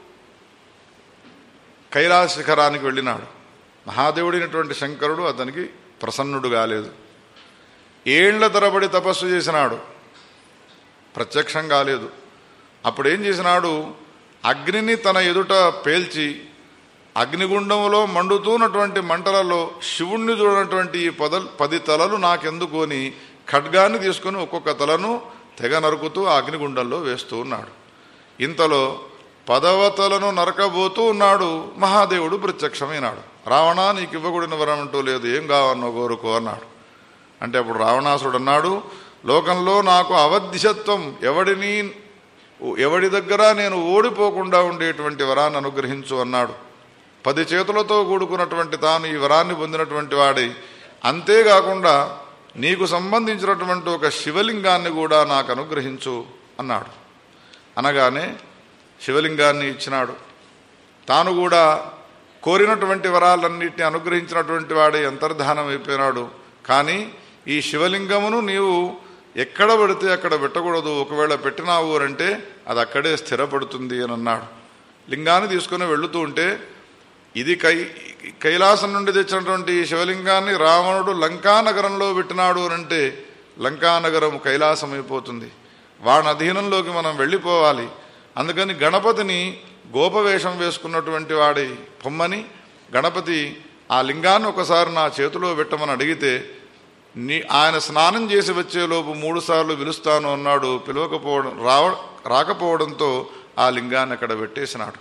కైలాస శిఖరానికి వెళ్ళినాడు మహాదేవుడైనటువంటి శంకరుడు అతనికి ప్రసన్నుడు కాలేదు ఏళ్ల తరబడి తపస్సు చేసినాడు ప్రత్యక్షం కాలేదు అప్పుడేం చేసినాడు అగ్నిని తన ఎదుట పేల్చి అగ్నిగుండంలో మండుతున్నటువంటి మంటలలో శివుణ్ణి చూడనటువంటి ఈ పద పది తలలు నాకెందుకు అని ఖడ్గాన్ని తీసుకుని ఒక్కొక్క తలను తెగ నరుకుతూ ఆ అగ్నిగుండంలో వేస్తూ ఉన్నాడు ఇంతలో పదవ తలను నరకబోతూ ఉన్నాడు మహాదేవుడు ప్రత్యక్షమైనాడు రావణ నీకు ఇవ్వకూడిన వరం అంటూ లేదు ఏం కావన్నో కోరుకో అన్నాడు అంటే అప్పుడు రావణాసుడు అన్నాడు లోకంలో నాకు అవధ్యత్వం ఎవడిని ఎవడి దగ్గర నేను ఓడిపోకుండా ఉండేటువంటి వరాన్ని అనుగ్రహించు అన్నాడు పది చేతులతో కూడుకున్నటువంటి తాను ఈ వరాన్ని పొందినటువంటి వాడై అంతేకాకుండా నీకు సంబంధించినటువంటి ఒక శివలింగాన్ని కూడా నాకు అనుగ్రహించు అన్నాడు అనగానే శివలింగాన్ని ఇచ్చినాడు తాను కూడా కోరినటువంటి వరాలన్నిటిని అనుగ్రహించినటువంటి వాడే అంతర్ధానం అయిపోయినాడు కానీ ఈ శివలింగమును నీవు ఎక్కడ పెడితే అక్కడ పెట్టకూడదు ఒకవేళ పెట్టినావు అని అంటే అది అక్కడే స్థిరపడుతుంది అని అన్నాడు లింగాన్ని తీసుకుని వెళుతూ ఉంటే ఇది కై కైలాసం నుండి తెచ్చినటువంటి ఈ శివలింగాన్ని రావణుడు లంకానగరంలో పెట్టినాడు అని అంటే లంకానగరం కైలాసం అయిపోతుంది వాని అధీనంలోకి మనం వెళ్ళిపోవాలి అందుకని గణపతిని గోపవేషం వేసుకున్నటువంటి వాడి పొమ్మని గణపతి ఆ లింగాన్ని ఒకసారి నా చేతిలో పెట్టమని అడిగితే నీ ఆయన స్నానం చేసి వచ్చేలోపు మూడు సార్లు పిలుస్తాను అన్నాడు పిలవకపోవడం రావ రాకపోవడంతో ఆ లింగాన్ని అక్కడ పెట్టేసినాడు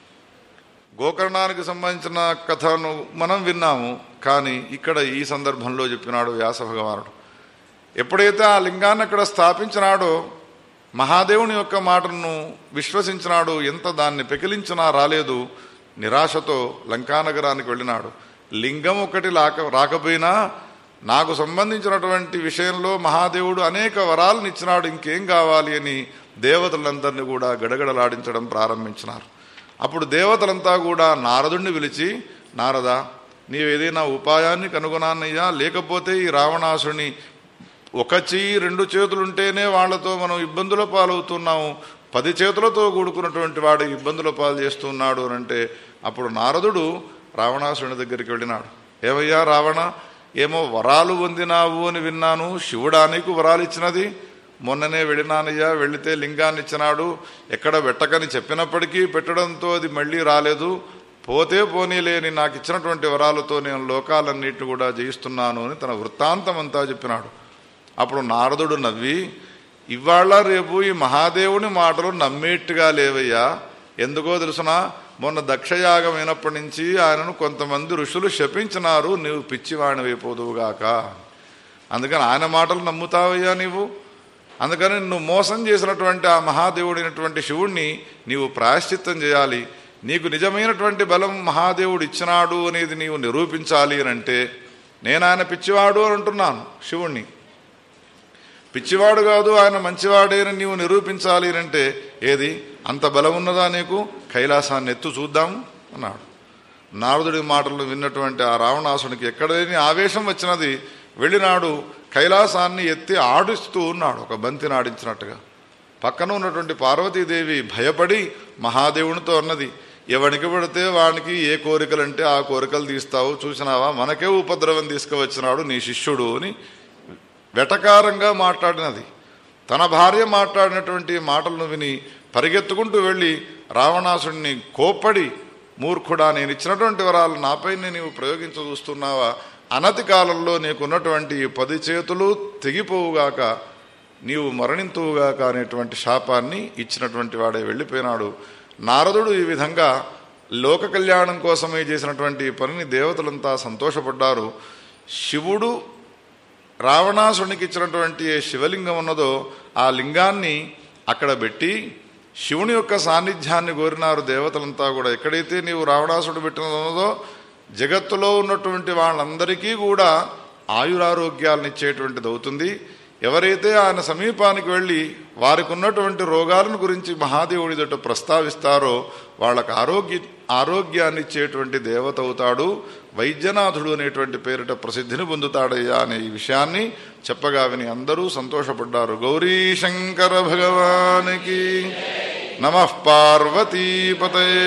గోకర్ణానికి సంబంధించిన కథను మనం విన్నాము కానీ ఇక్కడ ఈ సందర్భంలో చెప్పినాడు వ్యాస భగవానుడు ఎప్పుడైతే ఆ లింగాన్ని అక్కడ స్థాపించినాడో మహాదేవుని యొక్క మాటను విశ్వసించినాడు ఎంత దాన్ని పెకిలించినా రాలేదు నిరాశతో లంకానగరానికి వెళ్ళినాడు లింగం ఒకటి లాక రాకపోయినా నాకు సంబంధించినటువంటి విషయంలో మహాదేవుడు అనేక వరాలను ఇచ్చినాడు ఇంకేం కావాలి అని దేవతలందరినీ కూడా గడగడలాడించడం ప్రారంభించినారు అప్పుడు దేవతలంతా కూడా నారదుణ్ణి పిలిచి నారద నీవేదైనా ఉపాయాన్ని కనుగొనానయ్యా లేకపోతే ఈ రావణాసుని ఒక చెయ్యి రెండు చేతులుంటేనే వాళ్ళతో మనం ఇబ్బందుల పాలవుతున్నాము పది చేతులతో కూడుకున్నటువంటి వాడు ఇబ్బందుల పాలు చేస్తున్నాడు అని అంటే అప్పుడు నారదుడు రావణాసుని దగ్గరికి వెళ్ళినాడు ఏమయ్యా రావణ ఏమో వరాలు పొందినావు అని విన్నాను శివుడా నీకు వరాలు ఇచ్చినది మొన్ననే వెళ్ళినానయ్యా వెళితే లింగాన్ని ఇచ్చినాడు ఎక్కడ పెట్టకని చెప్పినప్పటికీ పెట్టడంతో అది మళ్ళీ రాలేదు పోతే పోనీలేని నాకు ఇచ్చినటువంటి వరాలతో నేను లోకాలన్నిటిని కూడా జయిస్తున్నాను అని తన వృత్తాంతం అంతా చెప్పినాడు అప్పుడు నారదుడు నవ్వి ఇవాళ రేపు ఈ మహాదేవుని మాటలు నమ్మేట్టుగా లేవయ్యా ఎందుకో తెలుసునా మొన్న దక్షయాగం అయినప్పటి నుంచి ఆయనను కొంతమంది ఋషులు శపించినారు నీవు పిచ్చివాణివైపోదువుగాక అందుకని ఆయన మాటలు నమ్ముతావయ్యా నీవు అందుకని నువ్వు మోసం చేసినటువంటి ఆ మహాదేవుడైనటువంటి శివుణ్ణి నీవు ప్రాయశ్చిత్తం చేయాలి నీకు నిజమైనటువంటి బలం మహాదేవుడు ఇచ్చినాడు అనేది నీవు నిరూపించాలి అని అంటే నేను ఆయన పిచ్చివాడు అని అంటున్నాను శివుణ్ణి పిచ్చివాడు కాదు ఆయన మంచివాడే అని నీవు నిరూపించాలి అని అంటే ఏది అంత బలం ఉన్నదా నీకు కైలాసాన్ని ఎత్తు చూద్దాం అన్నాడు నారదుడి మాటలు విన్నటువంటి ఆ రావణాసునికి ఎక్కడలేని ఆవేశం వచ్చినది వెళ్ళినాడు కైలాసాన్ని ఎత్తి ఆడిస్తూ ఉన్నాడు ఒక బంతిని ఆడించినట్టుగా పక్కన ఉన్నటువంటి పార్వతీదేవి భయపడి మహాదేవునితో అన్నది ఎవనికి పడితే వానికి ఏ కోరికలంటే ఆ కోరికలు తీస్తావు చూసినావా మనకే ఉపద్రవం తీసుకువచ్చినాడు నీ శిష్యుడు అని వెటకారంగా మాట్లాడినది తన భార్య మాట్లాడినటువంటి మాటలను విని పరిగెత్తుకుంటూ వెళ్ళి రావణాసుడిని కోప్పడి మూర్ఖుడా నేను ఇచ్చినటువంటి వరాలు నాపై నీవు ప్రయోగించ చూస్తున్నావా అనతి కాలంలో నీకున్నటువంటి ఈ పది చేతులు తెగిపోవుగాక నీవు మరణింతువుగాక అనేటువంటి శాపాన్ని ఇచ్చినటువంటి వాడే వెళ్ళిపోయినాడు నారదుడు ఈ విధంగా లోక కళ్యాణం కోసమే చేసినటువంటి ఈ పనిని దేవతలంతా సంతోషపడ్డారు శివుడు రావణాసునికి ఇచ్చినటువంటి ఏ శివలింగం ఉన్నదో ఆ లింగాన్ని అక్కడ పెట్టి శివుని యొక్క సాన్నిధ్యాన్ని కోరినారు దేవతలంతా కూడా ఎక్కడైతే నీవు రావణాసుడు పెట్టినది ఉన్నదో జగత్తులో ఉన్నటువంటి వాళ్ళందరికీ కూడా ఆయురారోగ్యాలను ఇచ్చేటువంటిది అవుతుంది ఎవరైతే ఆయన సమీపానికి వెళ్ళి వారికి ఉన్నటువంటి రోగాలను గురించి మహాదేవుడి దొడ్డ ప్రస్తావిస్తారో వాళ్ళకు ఆరోగ్య ఆరోగ్యాన్ని ఇచ్చేటువంటి దేవత అవుతాడు వైద్యనాథుడు అనేటువంటి పేరిట ప్రసిద్ధిని పొందుతాడయ్యా అనే ఈ విషయాన్ని చెప్పగా విని అందరూ సంతోషపడ్డారు గౌరీ శంకర భగవానికి నమ పార్వతీపతయే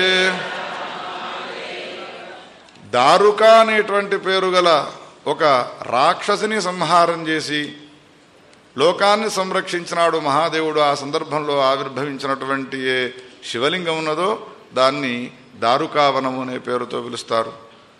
దారుక అనేటువంటి పేరు గల ఒక రాక్షసిని సంహారం చేసి లోకాన్ని సంరక్షించినాడు మహాదేవుడు ఆ సందర్భంలో ఆవిర్భవించినటువంటి ఏ శివలింగం ఉన్నదో దాన్ని దారుకావనము అనే పేరుతో పిలుస్తారు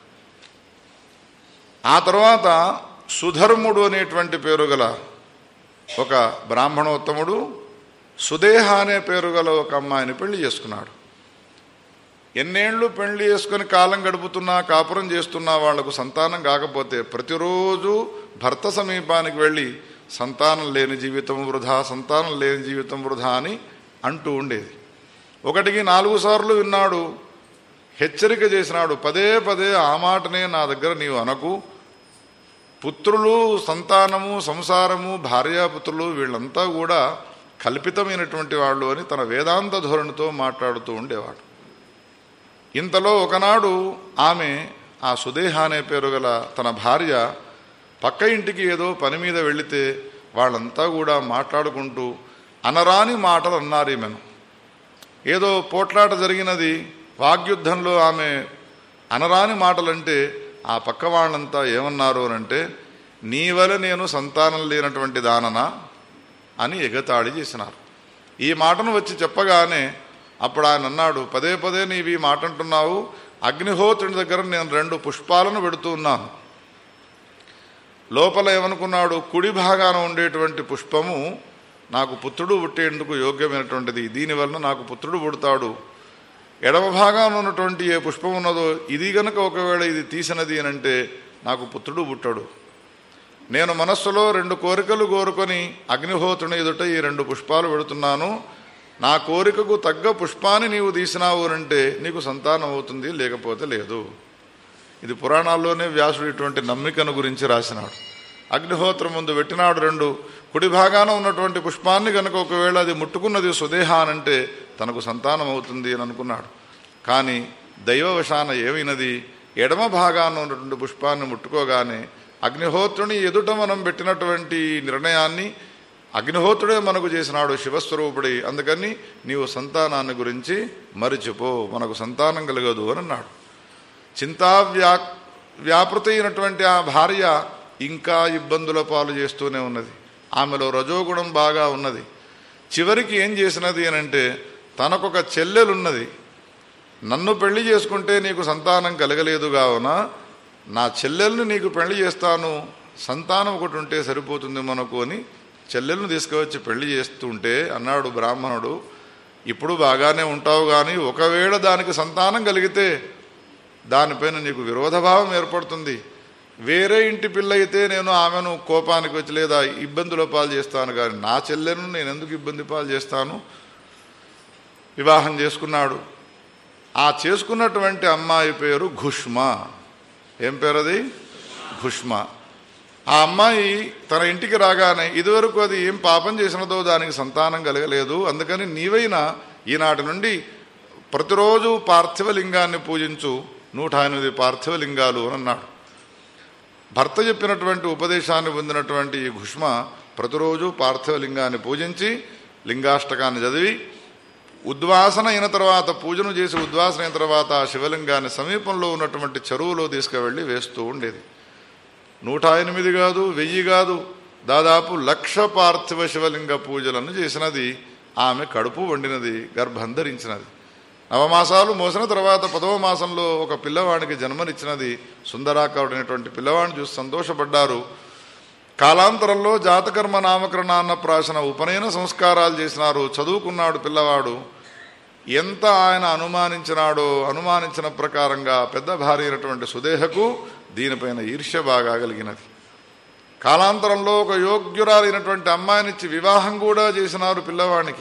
ఆ తర్వాత సుధర్ముడు అనేటువంటి పేరు గల ఒక బ్రాహ్మణోత్తముడు సుదేహ అనే పేరు గల ఒక అమ్మాయిని పెళ్లి చేసుకున్నాడు ఎన్నేళ్లు పెళ్లి చేసుకుని కాలం గడుపుతున్నా కాపురం చేస్తున్నా వాళ్లకు సంతానం కాకపోతే ప్రతిరోజు భర్త సమీపానికి వెళ్ళి సంతానం లేని జీవితం వృధా సంతానం లేని జీవితం వృధా అని అంటూ ఉండేది ఒకటికి నాలుగు సార్లు విన్నాడు హెచ్చరిక చేసినాడు పదే పదే ఆ మాటనే నా దగ్గర నీవు అనకు పుత్రులు సంతానము సంసారము భార్యాపుత్రులు వీళ్ళంతా కూడా కల్పితమైనటువంటి వాళ్ళు అని తన వేదాంత ధోరణితో మాట్లాడుతూ ఉండేవాడు ఇంతలో ఒకనాడు ఆమె ఆ సుదేహ అనే పేరు గల తన భార్య పక్క ఇంటికి ఏదో పని మీద వెళితే వాళ్ళంతా కూడా మాట్లాడుకుంటూ అనరాని మాటలు అన్నారు ఈమెను ఏదో పోట్లాట జరిగినది వాగ్యుద్ధంలో ఆమె అనరాని మాటలంటే ఆ పక్క వాళ్ళంతా ఏమన్నారు అనంటే నీ వల్ల నేను సంతానం లేనటువంటి దాననా అని ఎగతాళి చేసినారు ఈ మాటను వచ్చి చెప్పగానే అప్పుడు ఆయన అన్నాడు పదే పదే నీవి ఈ మాట అంటున్నావు అగ్నిహోత్రుని దగ్గర నేను రెండు పుష్పాలను పెడుతూ ఉన్నాను లోపల ఏమనుకున్నాడు కుడి భాగాన ఉండేటువంటి పుష్పము నాకు పుత్రుడు పుట్టేందుకు యోగ్యమైనటువంటిది దీనివల్ల నాకు పుత్రుడు పుడతాడు ఎడమ భాగాన ఉన్నటువంటి ఏ పుష్పం ఉన్నదో ఇది గనక ఒకవేళ ఇది తీసినది అనంటే నాకు పుత్రుడు పుట్టడు నేను మనస్సులో రెండు కోరికలు కోరుకొని అగ్నిహోత్రుని ఎదుట ఈ రెండు పుష్పాలు పెడుతున్నాను నా కోరికకు తగ్గ పుష్పాన్ని నీవు తీసినావు అంటే నీకు సంతానం అవుతుంది లేకపోతే లేదు ఇది పురాణాల్లోనే వ్యాసుడు ఇటువంటి నమ్మికను గురించి రాసినాడు అగ్నిహోత్రం ముందు పెట్టినాడు రెండు కుడి భాగాన ఉన్నటువంటి పుష్పాన్ని కనుక ఒకవేళ అది ముట్టుకున్నది సుదేహ అనంటే తనకు సంతానం అవుతుంది అని అనుకున్నాడు కానీ దైవవశాన ఏమైనది ఎడమ భాగాన ఉన్నటువంటి పుష్పాన్ని ముట్టుకోగానే అగ్నిహోత్రుని ఎదుట మనం పెట్టినటువంటి నిర్ణయాన్ని అగ్నిహోత్రుడే మనకు చేసినాడు శివస్వరూపుడి అందుకని నీవు సంతానాన్ని గురించి మరిచిపో మనకు సంతానం కలగదు అని అన్నాడు చింతా వ్యా వ్యాపృత అయినటువంటి ఆ భార్య ఇంకా ఇబ్బందుల పాలు చేస్తూనే ఉన్నది ఆమెలో రజోగుణం బాగా ఉన్నది చివరికి ఏం చేసినది అని అంటే తనకొక చెల్లెలున్నది నన్ను పెళ్లి చేసుకుంటే నీకు సంతానం కలగలేదు కావున నా చెల్లెల్ని నీకు పెళ్లి చేస్తాను సంతానం ఒకటి ఉంటే సరిపోతుంది మనకు అని చెల్లెల్ని తీసుకువచ్చి పెళ్లి చేస్తుంటే అన్నాడు బ్రాహ్మణుడు ఇప్పుడు బాగానే ఉంటావు కానీ ఒకవేళ దానికి సంతానం కలిగితే దానిపైన నీకు విరోధభావం ఏర్పడుతుంది వేరే ఇంటి పిల్ల అయితే నేను ఆమెను కోపానికి వచ్చి లేదా ఇబ్బందుల పాలు చేస్తాను కానీ నా చెల్లెను నేను ఎందుకు ఇబ్బంది పాలు చేస్తాను వివాహం చేసుకున్నాడు ఆ చేసుకున్నటువంటి అమ్మాయి పేరు ఘుష్మ ఏం పేరు అది ఘుష్మ ఆ అమ్మాయి తన ఇంటికి రాగానే ఇదివరకు అది ఏం పాపం చేసినదో దానికి సంతానం కలగలేదు అందుకని నీవైనా ఈనాటి నుండి ప్రతిరోజు పార్థివలింగాన్ని పూజించు నూట ఎనిమిది పార్థివలింగాలు అని అన్నాడు భర్త చెప్పినటువంటి ఉపదేశాన్ని పొందినటువంటి ఈ ఘుష్మ ప్రతిరోజు పార్థివలింగాన్ని పూజించి లింగాష్టకాన్ని చదివి ఉద్వాసన అయిన తర్వాత పూజను చేసి ఉద్వాసన అయిన తర్వాత ఆ శివలింగాన్ని సమీపంలో ఉన్నటువంటి చెరువులో తీసుకువెళ్ళి వేస్తూ ఉండేది నూట ఎనిమిది కాదు వెయ్యి కాదు దాదాపు లక్ష పార్థివ శివలింగ పూజలను చేసినది ఆమె కడుపు వండినది గర్భం ధరించినది నవమాసాలు మోసిన తర్వాత పదవ మాసంలో ఒక పిల్లవాడికి జన్మనిచ్చినది సుందరాకరుడైనటువంటి పిల్లవాడిని చూసి సంతోషపడ్డారు కాలాంతరంలో జాతకర్మ నామకరణాన్న ప్రాశన ఉపనయన సంస్కారాలు చేసినారు చదువుకున్నాడు పిల్లవాడు ఎంత ఆయన అనుమానించినాడో అనుమానించిన ప్రకారంగా పెద్ద భార్య అయినటువంటి సుదేహకు దీనిపైన ఈర్ష్య బాగా కలిగినది కాలాంతరంలో ఒక యోగ్యురాలైనటువంటి అమ్మాయినిచ్చి వివాహం కూడా చేసినారు పిల్లవానికి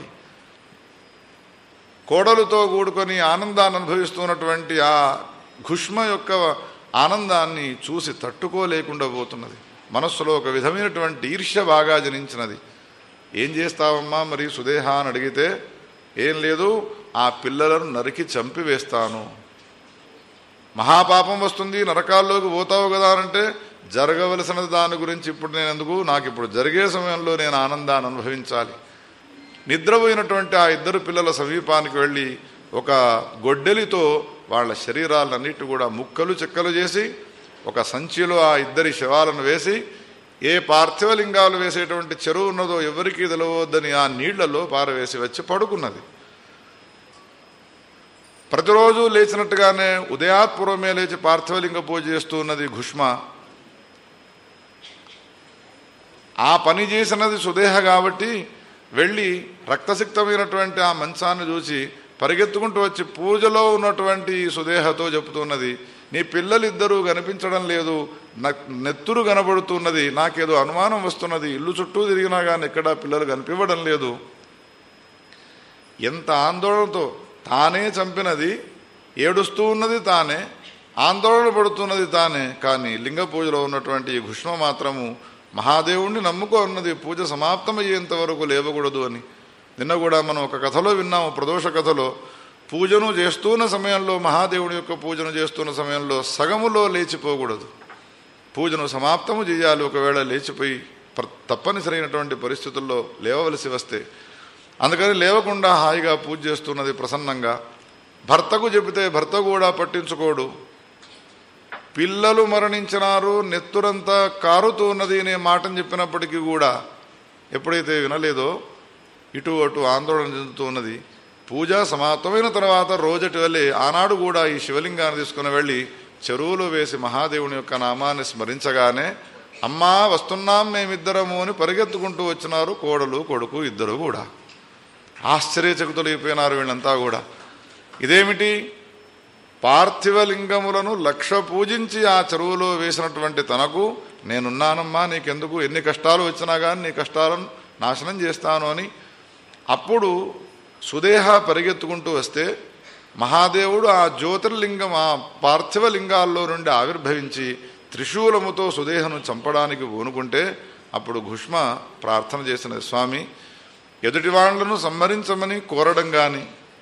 కోడలుతో కూడుకొని ఆనందాన్ని అనుభవిస్తున్నటువంటి ఆ ఘుష్మ యొక్క ఆనందాన్ని చూసి తట్టుకోలేకుండా పోతున్నది మనస్సులో ఒక విధమైనటువంటి ఈర్ష్య బాగా జనించినది ఏం చేస్తావమ్మా మరి సుదేహ అని అడిగితే ఏం లేదు ఆ పిల్లలను నరికి చంపివేస్తాను మహాపాపం వస్తుంది నరకాల్లోకి పోతావు కదా అంటే జరగవలసిన దాని గురించి ఇప్పుడు నేను ఎందుకు నాకు ఇప్పుడు జరిగే సమయంలో నేను ఆనందాన్ని అనుభవించాలి నిద్రపోయినటువంటి ఆ ఇద్దరు పిల్లల సమీపానికి వెళ్ళి ఒక గొడ్డలితో వాళ్ళ శరీరాలన్నిటి కూడా ముక్కలు చెక్కలు చేసి ఒక సంచిలో ఆ ఇద్దరి శవాలను వేసి ఏ పార్థివలింగాలు వేసేటువంటి చెరువు ఉన్నదో ఎవరికీ తెలవద్దని ఆ నీళ్లలో పారవేసి వచ్చి పడుకున్నది ప్రతిరోజు లేచినట్టుగానే ఉదయాత్పూర్వమే లేచి పార్థివలింగ పూజ చేస్తూ ఉన్నది ఘుష్మ ఆ పని చేసినది సుదేహ కాబట్టి వెళ్ళి రక్తసిక్తమైనటువంటి ఆ మంచాన్ని చూసి పరిగెత్తుకుంటూ వచ్చి పూజలో ఉన్నటువంటి ఈ సుదేహతో చెబుతున్నది నీ పిల్లలిద్దరూ కనిపించడం లేదు నాకు నెత్తురు కనబడుతున్నది నాకేదో అనుమానం వస్తున్నది ఇల్లు చుట్టూ తిరిగినా కానీ ఎక్కడా పిల్లలు కనిపించడం లేదు ఎంత ఆందోళనతో తానే చంపినది ఏడుస్తూ ఉన్నది తానే ఆందోళన పడుతున్నది తానే కానీ లింగ పూజలో ఉన్నటువంటి ఈ ఘుష్మ మాత్రము మహాదేవుణ్ణి నమ్ముకో ఉన్నది పూజ సమాప్తమయ్యేంత వరకు లేవకూడదు అని నిన్న కూడా మనం ఒక కథలో విన్నాము ప్రదోష కథలో పూజను చేస్తున్న సమయంలో మహాదేవుడి యొక్క పూజను చేస్తున్న సమయంలో సగములో లేచిపోకూడదు పూజను సమాప్తము చేయాలి ఒకవేళ లేచిపోయి ప్ర- తప్పనిసరైనటువంటి పరిస్థితుల్లో లేవవలసి వస్తే అందుకని లేవకుండా హాయిగా పూజ చేస్తున్నది ప్రసన్నంగా భర్తకు చెబితే భర్త కూడా పట్టించుకోడు పిల్లలు మరణించినారు నెత్తురంతా కారుతూ ఉన్నది అనే మాటను చెప్పినప్పటికీ కూడా ఎప్పుడైతే వినలేదో ఇటు అటు ఆందోళన చెందుతూ ఉన్నది పూజ సమాప్తమైన తర్వాత రోజటి వల్లే ఆనాడు కూడా ఈ శివలింగాన్ని తీసుకుని వెళ్ళి చెరువులో వేసి మహాదేవుని యొక్క నామాన్ని స్మరించగానే అమ్మా వస్తున్నాం మేమిద్దరము అని పరిగెత్తుకుంటూ వచ్చినారు కోడలు కొడుకు ఇద్దరు కూడా ఆశ్చర్యచకుతులైపోయినారు వీళ్ళంతా కూడా ఇదేమిటి పార్థివలింగములను లక్ష పూజించి ఆ చెరువులో వేసినటువంటి తనకు నేనున్నానమ్మా నీకెందుకు ఎన్ని కష్టాలు వచ్చినా కానీ నీ కష్టాలను నాశనం చేస్తాను అని అప్పుడు సుదేహ పరిగెత్తుకుంటూ వస్తే మహాదేవుడు ఆ జ్యోతిర్లింగం ఆ పార్థివ లింగాల్లో నుండి ఆవిర్భవించి త్రిశూలముతో సుదేహను చంపడానికి పూనుకుంటే అప్పుడు ఘుష్మ ప్రార్థన చేసిన స్వామి ఎదుటి వాళ్ళను సంహరించమని కోరడం కానీ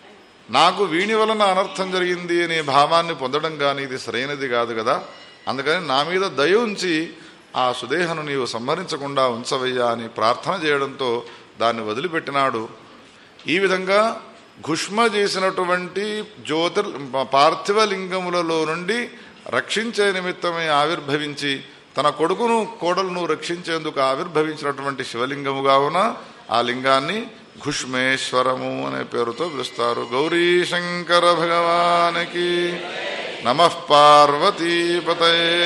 నాకు వీణి వలన అనర్థం జరిగింది అనే భావాన్ని పొందడం కానీ ఇది సరైనది కాదు కదా అందుకని నా మీద దయ ఉంచి ఆ సుదేహను నీవు సంహరించకుండా ఉంచవయ్యా అని ప్రార్థన చేయడంతో దాన్ని వదిలిపెట్టినాడు ఈ విధంగా ఘుష్మ చేసినటువంటి జ్యోతిర్ పార్థివ లింగములలో నుండి రక్షించే నిమిత్తమే ఆవిర్భవించి తన కొడుకును కోడలను రక్షించేందుకు ఆవిర్భవించినటువంటి శివలింగముగా ఉన్న ఆ లింగాన్ని ఘుష్మేశ్వరము అనే పేరుతో పిలుస్తారు గౌరీ శంకర భగవానికి నమ పార్వతీపతయే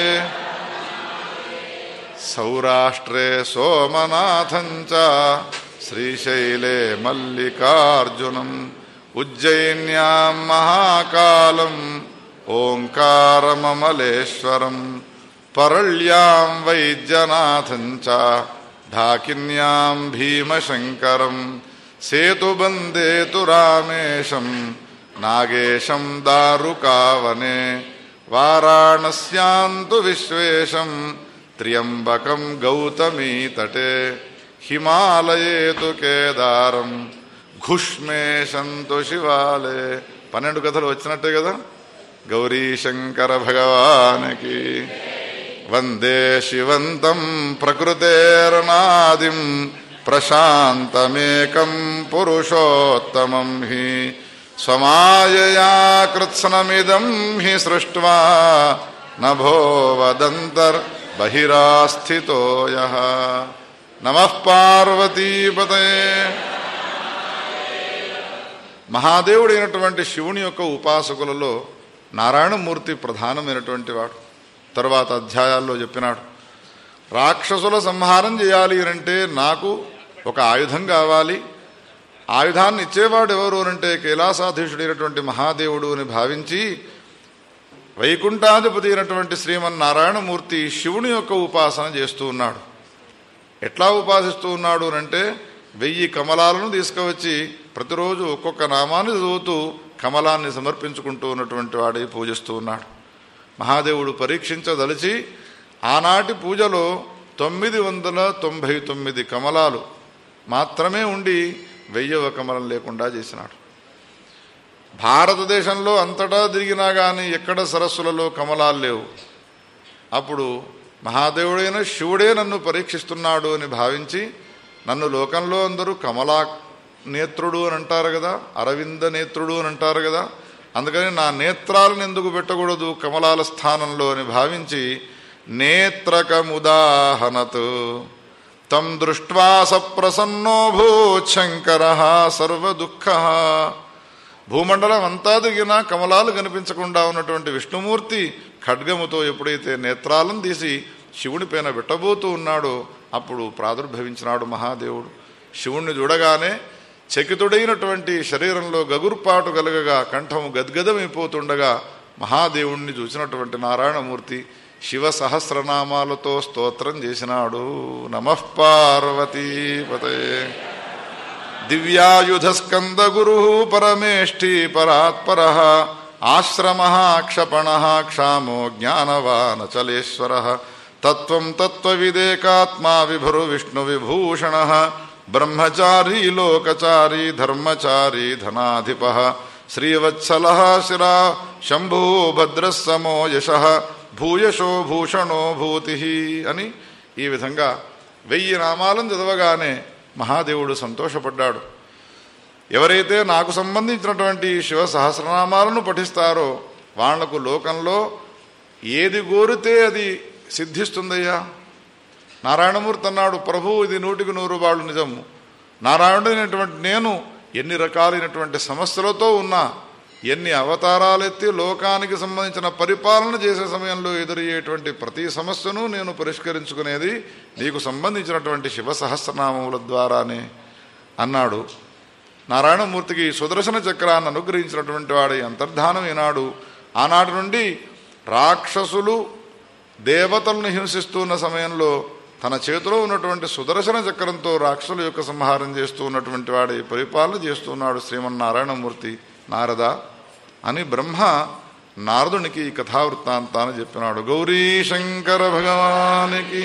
సౌరాష్ట్రే సోమనాథంచ శ్రీశైలే మల్లికార్జునం ఉజ్జయిన్యాం మహాకాలం ఓంకారమమలేశ్వరం పరళ్యాం వైద్యనాథం చ ఢాకిన్యాం భీమశంకరం సేతుబందేతు రామేశం నాగేశం దారుకావనే వారాణస్యాంతు విశ్వేశం త్ర్యంబకం గౌతమీ తటే హిమాలయేతు కేదారం ఘుష్మే సంతు శివాలే పన్నెండు కథలు వచ్చినట్టే కదా గౌరీ శంకర భగవానికి వందే శివంతం ప్రకృతేర్నాదిం ప్రశాంతమేకం పురుషోత్తమం హి స్వమాయయా కృత్స్నమిదం హి సృష్ట్వా నభో వదంతర్ బహిరాస్థితో యః నమః పార్వతీపతయే మహాదేవుడైనటువంటి శివుని యొక్క ఉపాసకులలో నారాయణమూర్తి ప్రధానమైనటువంటి వాడు తరువాత అధ్యాయాల్లో చెప్పినాడు రాక్షసుల సంహారం చేయాలి అంటే నాకు ఒక ఆయుధం కావాలి ఆయుధాన్ని ఇచ్చేవాడు ఎవరు అంటే కైలాసాధీశుడైనటువంటి మహాదేవుడు అని భావించి వైకుంఠాధిపతి అయినటువంటి శ్రీమన్నారాయణమూర్తి శివుని యొక్క ఉపాసన చేస్తూ ఉన్నాడు ఎట్లా ఉపాసిస్తూ ఉన్నాడు అంటే వెయ్యి కమలాలను తీసుకువచ్చి ప్రతిరోజు ఒక్కొక్క నామాన్ని చదువుతూ కమలాన్ని సమర్పించుకుంటూ ఉన్నటువంటి వాడి పూజిస్తూ ఉన్నాడు మహాదేవుడు పరీక్షించదలిచి ఆనాటి పూజలో తొమ్మిది వందల తొంభై తొమ్మిది కమలాలు మాత్రమే ఉండి వెయ్యవ కమలం లేకుండా చేసినాడు భారతదేశంలో అంతటా తిరిగినా కానీ ఎక్కడ సరస్సులలో కమలాలు లేవు అప్పుడు మహాదేవుడైన శివుడే నన్ను పరీక్షిస్తున్నాడు అని భావించి నన్ను లోకంలో అందరూ కమలా నేత్రుడు అని అంటారు కదా అరవింద నేత్రుడు అని అంటారు కదా అందుకని నా నేత్రాలను ఎందుకు పెట్టకూడదు కమలాల స్థానంలో అని భావించి నేత్రకముదాహనత్ తం దృష్ట్వా సప్రసన్నోభూత్ శంకర సర్వదుఃఖ భూమండలం అంతా దిగినా కమలాలు కనిపించకుండా ఉన్నటువంటి విష్ణుమూర్తి ఖడ్గముతో ఎప్పుడైతే నేత్రాలను తీసి శివుని పైన పెట్టబోతూ ఉన్నాడో అప్పుడు ప్రాదుర్భవించినాడు మహాదేవుడు శివుణ్ణి చూడగానే చకితుడైనటువంటి శరీరంలో గగుర్పాటు కలగగా కంఠము గద్గదమైపోతుండగా మహాదేవుణ్ణి చూసినటువంటి నారాయణమూర్తి శివ సహస్రనామాలతో స్తోత్రం చేసినాడు నమః పార్వతీపతయే దివ్యాయుధస్కంద గురు పరమేష్ఠి పరాత్పర ఆశ్రమ క్షపణ క్షామో జ్ఞానవానచలేశ్వర తత్వం తత్వవిదేకాత్మా విభురు విష్ణు విభూషణ బ్రహ్మచారీ లోకచారీ ధర్మచారీ ధనాధిప శ్రీవత్సల శిరా శంభూ భద్రస్సమో యశ భూయశో భూషణో భూతి అని ఈ విధంగా వెయ్యి నామాలను చదవగానే మహాదేవుడు సంతోషపడ్డాడు ఎవరైతే నాకు సంబంధించినటువంటి శివ సహస్రనామాలను పఠిస్తారో వాళ్లకు లోకంలో ఏది కోరితే అది సిద్ధిస్తుందయ్యా నారాయణమూర్తి అన్నాడు ప్రభు ఇది నూటికి నూరు వాళ్ళు నిజము నారాయణుడైనటువంటి నేను ఎన్ని రకాలైనటువంటి సమస్యలతో ఉన్నా ఎన్ని అవతారాలెత్తి లోకానికి సంబంధించిన పరిపాలన చేసే సమయంలో ఎదురయ్యేటువంటి ప్రతి సమస్యను నేను పరిష్కరించుకునేది నీకు సంబంధించినటువంటి శివ సహస్రనామముల ద్వారానే అన్నాడు నారాయణమూర్తికి సుదర్శన చక్రాన్ని అనుగ్రహించినటువంటి వాడి అంతర్ధానమైనాడు ఆనాటి నుండి రాక్షసులు దేవతలను హింసిస్తున్న సమయంలో తన చేతిలో ఉన్నటువంటి సుదర్శన చక్రంతో రాక్షసుల యొక్క సంహారం చేస్తూ ఉన్నటువంటి వాడి పరిపాలన చేస్తున్నాడు శ్రీమన్నారాయణమూర్తి నారద అని బ్రహ్మ నారదునికి ఈ కథావృత్తాంతాన్ని చెప్పినాడు గౌరీ శంకర భగవానికి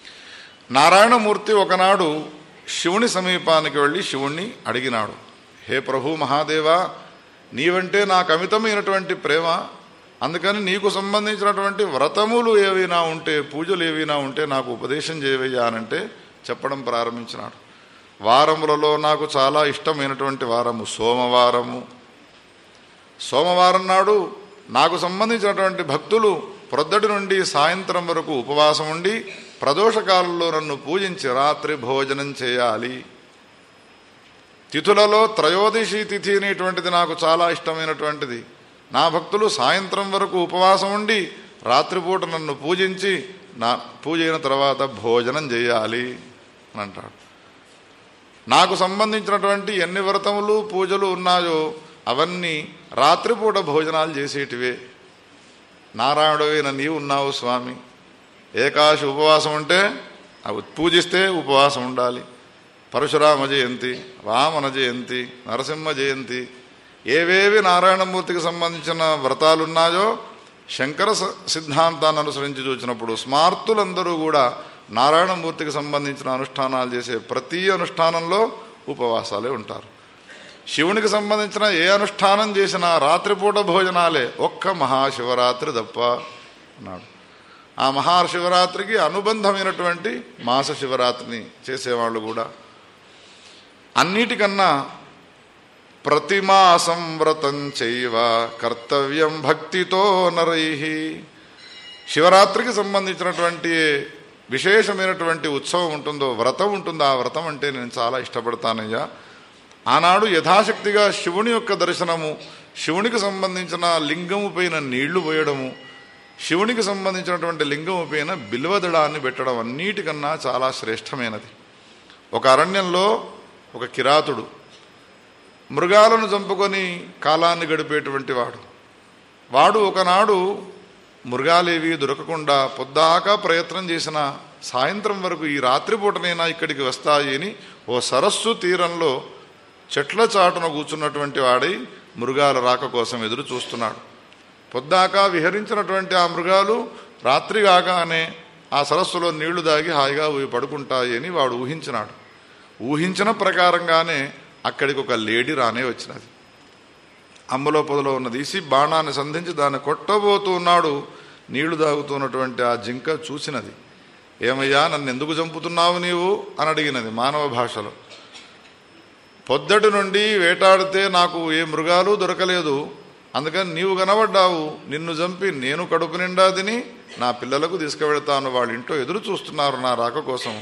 నారాయణమూర్తి ఒకనాడు శివుని సమీపానికి వెళ్ళి శివుణ్ణి అడిగినాడు హే ప్రభు మహాదేవా నీవంటే నాకు అమితమైనటువంటి ప్రేమ అందుకని నీకు సంబంధించినటువంటి వ్రతములు ఏవైనా ఉంటే పూజలు ఏవైనా ఉంటే నాకు ఉపదేశం చేయవయ్యా అనంటే చెప్పడం ప్రారంభించినాడు వారములలో నాకు చాలా ఇష్టమైనటువంటి వారము సోమవారము సోమవారం నాడు నాకు సంబంధించినటువంటి భక్తులు ప్రొద్దటి నుండి సాయంత్రం వరకు ఉపవాసం ఉండి ప్రదోషకాలంలో నన్ను పూజించి రాత్రి భోజనం చేయాలి తిథులలో త్రయోదశి తిథి అనేటువంటిది నాకు చాలా ఇష్టమైనటువంటిది నా భక్తులు సాయంత్రం వరకు ఉపవాసం ఉండి రాత్రిపూట నన్ను పూజించి నా పూజ అయిన తర్వాత భోజనం చేయాలి అని అంటాడు నాకు సంబంధించినటువంటి ఎన్ని వ్రతములు పూజలు ఉన్నాయో అవన్నీ రాత్రిపూట భోజనాలు చేసేటివే నారాయణుడవైన నీవు ఉన్నావు స్వామి ఏకాశి ఉపవాసం ఉంటే అవి పూజిస్తే ఉపవాసం ఉండాలి పరశురామ జయంతి వామన జయంతి నరసింహ జయంతి ఏవేవి నారాయణమూర్తికి సంబంధించిన వ్రతాలున్నాయో శంకర స- సిద్ధాంతాన్ని అనుసరించి చూసినప్పుడు స్మార్తులందరూ కూడా నారాయణమూర్తికి సంబంధించిన అనుష్ఠానాలు చేసే ప్రతి అనుష్ఠానంలో ఉపవాసాలే ఉంటారు శివునికి సంబంధించిన ఏ అనుష్ఠానం చేసినా రాత్రిపూట భోజనాలే ఒక్క మహాశివరాత్రి తప్ప అన్నాడు ఆ మహాశివరాత్రికి అనుబంధమైనటువంటి మాస శివరాత్రిని చేసేవాళ్ళు కూడా అన్నిటికన్నా ప్రతిమాసం వ్రతం చైవ కర్తవ్యం భక్తితో నరై శివరాత్రికి సంబంధించినటువంటి విశేషమైనటువంటి ఉత్సవం ఉంటుందో వ్రతం ఉంటుందో ఆ వ్రతం అంటే నేను చాలా ఇష్టపడతానయ్యా ఆనాడు యథాశక్తిగా శివుని యొక్క దర్శనము శివునికి సంబంధించిన లింగము పైన నీళ్లు పోయడము శివునికి సంబంధించినటువంటి లింగము పైన బిల్వదడాన్ని పెట్టడం అన్నిటికన్నా చాలా శ్రేష్టమైనది ఒక అరణ్యంలో ఒక కిరాతుడు మృగాలను చంపుకొని కాలాన్ని గడిపేటువంటి వాడు వాడు ఒకనాడు మృగాలేవి దొరకకుండా పొద్దాకా ప్రయత్నం చేసిన సాయంత్రం వరకు ఈ రాత్రిపూటనైనా ఇక్కడికి వస్తాయి అని ఓ సరస్సు తీరంలో చెట్ల చాటున కూర్చున్నటువంటి వాడై మృగాల రాక కోసం ఎదురు చూస్తున్నాడు పొద్దాకా విహరించినటువంటి ఆ మృగాలు రాత్రి కాగానే ఆ సరస్సులో నీళ్లు దాగి హాయిగా పోయి పడుకుంటాయి అని వాడు ఊహించినాడు ఊహించిన ప్రకారంగానే అక్కడికి ఒక లేడీ రానే వచ్చినది అమ్మలో పొదలో ఉన్న తీసి బాణాన్ని సంధించి దాన్ని కొట్టబోతూ ఉన్నాడు నీళ్లు తాగుతున్నటువంటి ఆ జింక చూసినది ఏమయ్యా నన్ను ఎందుకు చంపుతున్నావు నీవు అని అడిగినది మానవ భాషలో పొద్దటి నుండి వేటాడితే నాకు ఏ మృగాలు దొరకలేదు అందుకని నీవు కనబడ్డావు నిన్ను చంపి నేను కడుపు నిండా తిని నా పిల్లలకు తీసుకువెళ్తాను వాళ్ళ ఇంట్లో ఎదురు చూస్తున్నారు నా రాక కోసం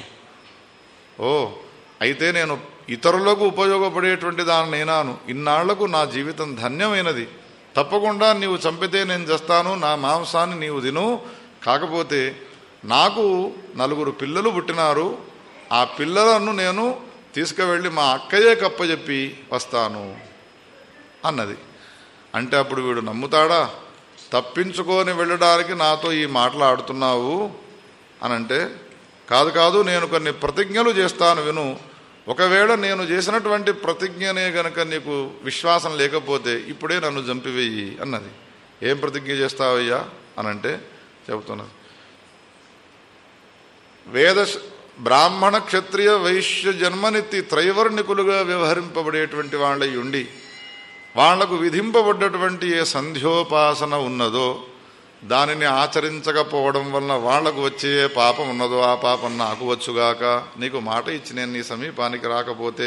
ఓ అయితే నేను ఇతరులకు ఉపయోగపడేటువంటి దాన్ని నేనాను ఇన్నాళ్లకు నా జీవితం ధన్యమైనది తప్పకుండా నీవు చంపితే నేను చేస్తాను నా మాంసాన్ని నీవు తిను కాకపోతే నాకు నలుగురు పిల్లలు పుట్టినారు ఆ పిల్లలను నేను తీసుకువెళ్ళి మా అక్కయ్యే కప్పచెప్పి వస్తాను అన్నది అంటే అప్పుడు వీడు నమ్ముతాడా తప్పించుకొని వెళ్ళడానికి నాతో ఈ మాటలు ఆడుతున్నావు అని అంటే కాదు కాదు నేను కొన్ని ప్రతిజ్ఞలు చేస్తాను విను ఒకవేళ నేను చేసినటువంటి ప్రతిజ్ఞనే గనక నీకు విశ్వాసం లేకపోతే ఇప్పుడే నన్ను చంపివేయి అన్నది ఏం ప్రతిజ్ఞ చేస్తావయ్యా అనంటే చెబుతున్నది వేద బ్రాహ్మణ క్షత్రియ వైశ్య జన్మనెత్తి త్రైవర్ణికులుగా వ్యవహరింపబడేటువంటి వాళ్ళై ఉండి వాళ్లకు విధింపబడ్డటువంటి ఏ సంధ్యోపాసన ఉన్నదో దానిని ఆచరించకపోవడం వలన వాళ్లకు వచ్చే ఏ పాపం ఉన్నదో ఆ పాపం నాకు వచ్చుగాక నీకు మాట ఇచ్చి నేను నీ సమీపానికి రాకపోతే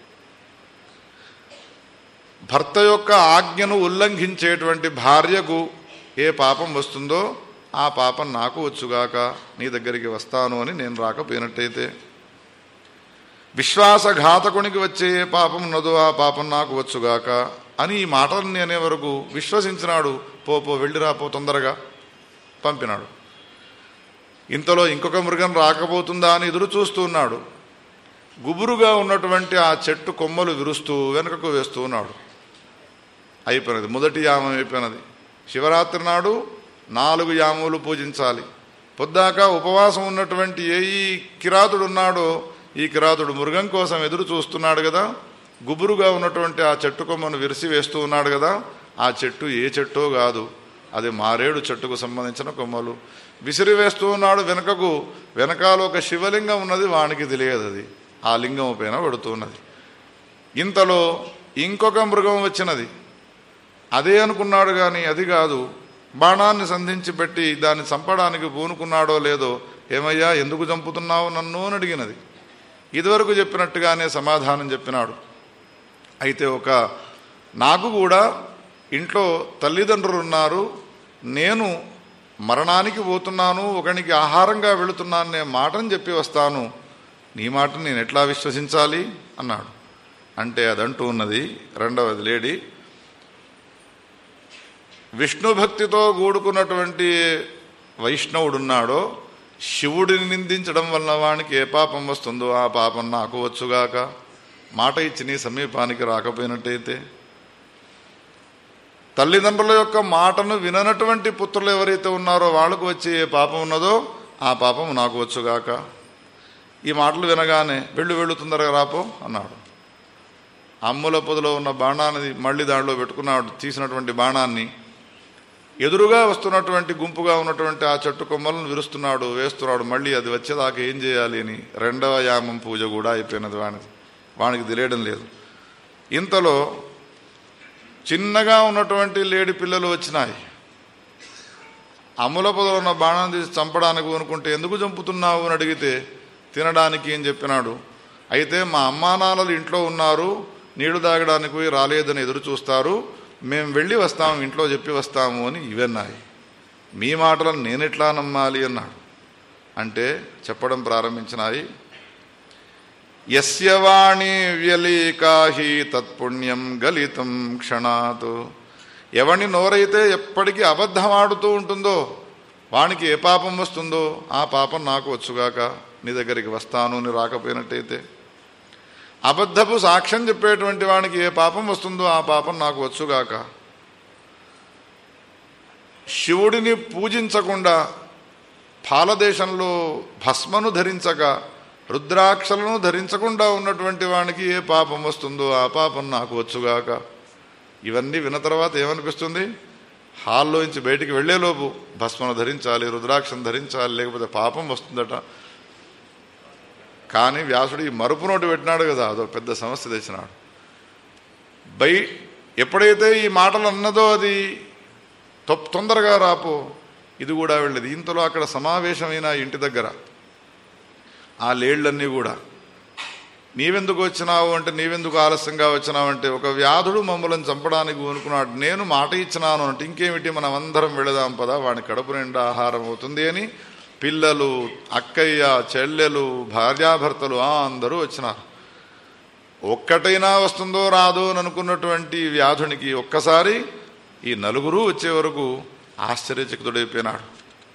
భర్త యొక్క ఆజ్ఞను ఉల్లంఘించేటువంటి భార్యకు ఏ పాపం వస్తుందో ఆ పాపం నాకు వచ్చుగాక నీ దగ్గరికి వస్తాను అని నేను రాకపోయినట్టయితే విశ్వాసఘాతకునికి వచ్చే ఏ పాపం ఉన్నదో ఆ పాపం నాకు వచ్చుగాక అని ఈ మాటలన్నీ అనే వరకు విశ్వసించినాడు పో పో వెళ్ళిరా పో తొందరగా పంపినాడు ఇంతలో ఇంకొక మృగం రాకపోతుందా అని ఎదురు చూస్తూ ఉన్నాడు గుబురుగా ఉన్నటువంటి ఆ చెట్టు కొమ్మలు విరుస్తూ వెనుకకు వేస్తూ ఉన్నాడు అయిపోయినది మొదటి యామం అయిపోయినది శివరాత్రి నాడు నాలుగు యామములు పూజించాలి పొద్దాక ఉపవాసం ఉన్నటువంటి ఏ ఈ కిరాతుడు ఉన్నాడో ఈ కిరాతుడు మృగం కోసం ఎదురు చూస్తున్నాడు కదా గుబురుగా ఉన్నటువంటి ఆ చెట్టు కొమ్మను విరిసి వేస్తూ ఉన్నాడు కదా ఆ చెట్టు ఏ చెట్టో కాదు అది మారేడు చెట్టుకు సంబంధించిన కొమ్మలు విసిరి వేస్తూ ఉన్నాడు వెనుకకు వెనకాల ఒక శివలింగం ఉన్నది వానికి తెలియదు అది ఆ లింగం పైన పడుతున్నది ఇంతలో ఇంకొక మృగం వచ్చినది అదే అనుకున్నాడు కానీ అది కాదు బాణాన్ని సంధించి పెట్టి దాన్ని చంపడానికి పూనుకున్నాడో లేదో ఏమయ్యా ఎందుకు చంపుతున్నావు నన్ను అని అడిగినది ఇదివరకు చెప్పినట్టుగానే సమాధానం చెప్పినాడు అయితే ఒక నాకు కూడా ఇంట్లో తల్లిదండ్రులు ఉన్నారు నేను మరణానికి పోతున్నాను ఒకనికి ఆహారంగా వెళుతున్నాను నేను మాటని చెప్పి వస్తాను నీ మాటను నేను ఎట్లా విశ్వసించాలి అన్నాడు అంటే అదంటూ ఉన్నది రెండవది లేడీ విష్ణు భక్తితో కూడుకున్నటువంటి వైష్ణవుడున్నాడో శివుడిని నిందించడం వలన వానికి ఏ పాపం వస్తుందో ఆ పాపం నాకు వచ్చుగాక మాట ఇచ్చి నీ సమీపానికి రాకపోయినట్టయితే తల్లిదండ్రుల యొక్క మాటను విననటువంటి పుత్రులు ఎవరైతే ఉన్నారో వాళ్ళకు వచ్చే ఏ పాపం ఉన్నదో ఆ పాపం నాకు వచ్చుగాక ఈ మాటలు వినగానే వెళ్ళు వెళ్ళు తొందరగా రాపో అన్నాడు అమ్ముల పొదలో ఉన్న బాణాన్ని మళ్ళీ దానిలో పెట్టుకున్నాడు తీసినటువంటి బాణాన్ని ఎదురుగా వస్తున్నటువంటి గుంపుగా ఉన్నటువంటి ఆ చెట్టు కొమ్మలను విరుస్తున్నాడు వేస్తున్నాడు మళ్ళీ అది వచ్చేదాకా ఏం చేయాలి అని రెండవ యామం పూజ కూడా అయిపోయినది వానికి వానికి తెలియడం లేదు ఇంతలో చిన్నగా ఉన్నటువంటి లేడి పిల్లలు వచ్చినాయి అమ్ముల పొదలో ఉన్న బాణం తీసి చంపడానికి అనుకుంటే ఎందుకు చంపుతున్నావు అని అడిగితే తినడానికి అని చెప్పినాడు అయితే మా అమ్మా నాన్నలు ఇంట్లో ఉన్నారు నీళ్లు తాగడానికి పోయి రాలేదని ఎదురు చూస్తారు మేము వెళ్ళి వస్తాము ఇంట్లో చెప్పి వస్తాము అని ఇవన్నాయి మీ మాటలను నేనెట్లా నమ్మాలి అన్నాడు అంటే చెప్పడం ప్రారంభించినాయి యస్యవాణి వ్యలీకాహి తత్పుణ్యం గలితం క్షణాత్ ఎవని నోరైతే ఎప్పటికీ అబద్ధమాడుతూ ఉంటుందో వానికి ఏ పాపం వస్తుందో ఆ పాపం నాకు వచ్చుగాక నీ దగ్గరికి వస్తాను అని రాకపోయినట్టయితే అబద్ధపు సాక్ష్యం చెప్పేటువంటి వానికి ఏ పాపం వస్తుందో ఆ పాపం నాకు వచ్చుగాక శివుడిని పూజించకుండా పాలదేశంలో భస్మను ధరించక రుద్రాక్షలను ధరించకుండా ఉన్నటువంటి వానికి ఏ పాపం వస్తుందో ఆ పాపం నాకు వచ్చుగాక ఇవన్నీ విన్న తర్వాత ఏమనిపిస్తుంది హాల్లోంచి బయటికి వెళ్లేలోపు భస్మను ధరించాలి రుద్రాక్షను ధరించాలి లేకపోతే పాపం వస్తుందట కానీ వ్యాసుడు ఈ మరుపు నోటు పెట్టినాడు కదా అదో పెద్ద సమస్య తెచ్చినాడు బై ఎప్పుడైతే ఈ మాటలు అన్నదో అది తొ- తొందరగా రాపో ఇది కూడా వెళ్ళేది ఇంతలో అక్కడ సమావేశమైన ఇంటి దగ్గర ఆ లేళ్లన్నీ కూడా నీవెందుకు వచ్చినావు అంటే నీవెందుకు ఆలస్యంగా వచ్చినావు అంటే ఒక వ్యాధుడు మమ్మల్ని చంపడానికి అనుకున్నాడు నేను మాట ఇచ్చినాను అంటే ఇంకేమిటి మనం అందరం వెళదాం పదా వాడి కడుపు నిండా ఆహారం అవుతుంది అని పిల్లలు అక్కయ్య చెల్లెలు భార్యాభర్తలు ఆ అందరూ వచ్చినారు ఒక్కటైనా వస్తుందో రాదో అని అనుకున్నటువంటి వ్యాధునికి ఒక్కసారి ఈ నలుగురు వచ్చే వరకు ఆశ్చర్యచకితుడైపోయినాడు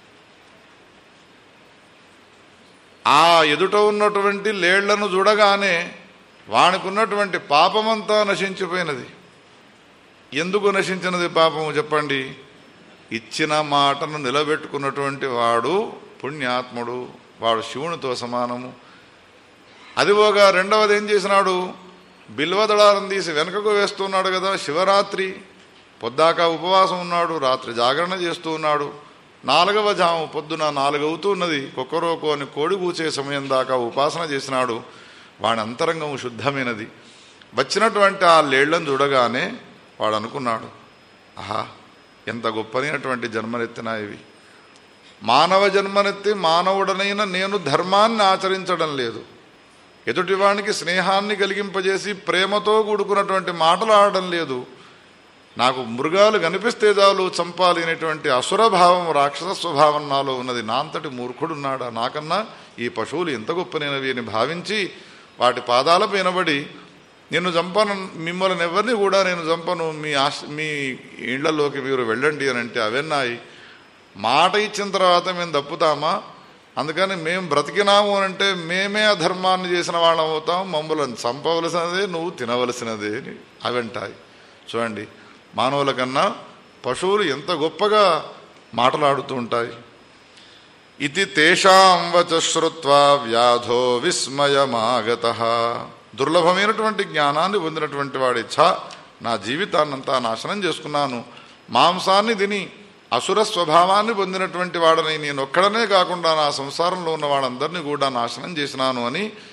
ఆ ఎదుట ఉన్నటువంటి లేళ్లను చూడగానే వానికున్నటువంటి పాపమంతా నశించిపోయినది ఎందుకు నశించినది పాపము చెప్పండి ఇచ్చిన మాటను నిలబెట్టుకున్నటువంటి వాడు పుణ్యాత్ముడు వాడు శివునితో సమానము అదిపోగా రెండవది ఏం చేసినాడు బిల్వదళాలను తీసి వెనకకు వేస్తున్నాడు కదా శివరాత్రి పొద్దాక ఉపవాసం ఉన్నాడు రాత్రి జాగరణ చేస్తూ ఉన్నాడు నాలుగవ జాము పొద్దున నాలుగు అవుతూ ఉన్నది కొక్కరోకు అని కోడి కూచే సమయం దాకా ఉపాసన చేసినాడు వాడి అంతరంగం శుద్ధమైనది వచ్చినటువంటి ఆ లేళ్లను చూడగానే వాడు అనుకున్నాడు ఆహా ఎంత గొప్పనైనటువంటి జన్మనెత్తినా ఇవి మానవ జన్మనెత్తి మానవుడనైన నేను ధర్మాన్ని ఆచరించడం లేదు ఎదుటివానికి స్నేహాన్ని కలిగింపజేసి ప్రేమతో కూడుకున్నటువంటి మాటలు ఆడడం లేదు నాకు మృగాలు కనిపిస్తే చాలు చంపాలి అనేటువంటి అసురభావం రాక్షస స్వభావం నాలో ఉన్నది నా అంతటి మూర్ఖుడున్నాడా నాకన్నా ఈ పశువులు ఎంత గొప్పనైనవి అని భావించి వాటి పాదాల పైనబడి నిన్ను చంపను మిమ్మల్ని ఎవరిని కూడా నేను చంపను మీ ఆశ మీ ఇళ్లలోకి మీరు వెళ్ళండి అని అంటే అవెన్నాయి మాట ఇచ్చిన తర్వాత మేము తప్పుతామా అందుకని మేము బ్రతికినాము అని అంటే మేమే అధర్మాన్ని చేసిన వాళ్ళం అవుతాం మమ్మల్ని చంపవలసినదే నువ్వు తినవలసినదే అని అవంటాయి చూడండి మానవుల కన్నా పశువులు ఎంత గొప్పగా మాటలాడుతూ ఉంటాయి ఇది తేషాం వచ శ్రుత్వా వ్యాధో విస్మయమాగత దుర్లభమైనటువంటి జ్ఞానాన్ని పొందినటువంటి వాడి ఛ నా జీవితాన్నంతా నాశనం చేసుకున్నాను మాంసాన్ని తిని అసుర స్వభావాన్ని పొందినటువంటి వాడని నేను ఒక్కడనే కాకుండా నా సంసారంలో ఉన్న వాళ్ళందరినీ కూడా నాశనం చేసినాను అని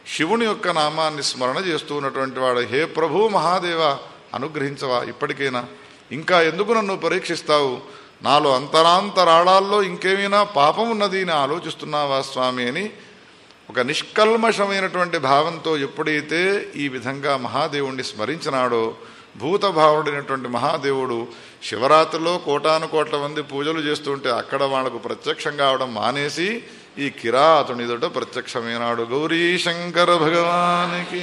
శివుని యొక్క నామాన్ని స్మరణ చేస్తూ ఉన్నటువంటి వాడు హే ప్రభు మహాదేవ అనుగ్రహించవా ఇప్పటికైనా ఇంకా ఎందుకు నన్ను పరీక్షిస్తావు నాలో అంతరాంతరాళాల్లో ఇంకేమైనా పాపం ఉన్నది అని ఆలోచిస్తున్నావా స్వామి అని ఒక నిష్కల్మషమైనటువంటి భావంతో ఎప్పుడైతే ఈ విధంగా మహాదేవుణ్ణి స్మరించినాడో భూతభావుడైనటువంటి మహాదేవుడు శివరాత్రిలో కోటాను కోట్ల మంది పూజలు చేస్తుంటే అక్కడ వాళ్లకు ప్రత్యక్షం కావడం మానేసి ఈ కిరాతునిదుట ప్రత్యక్షమైనాడు గౌరీ శంకర భగవానికి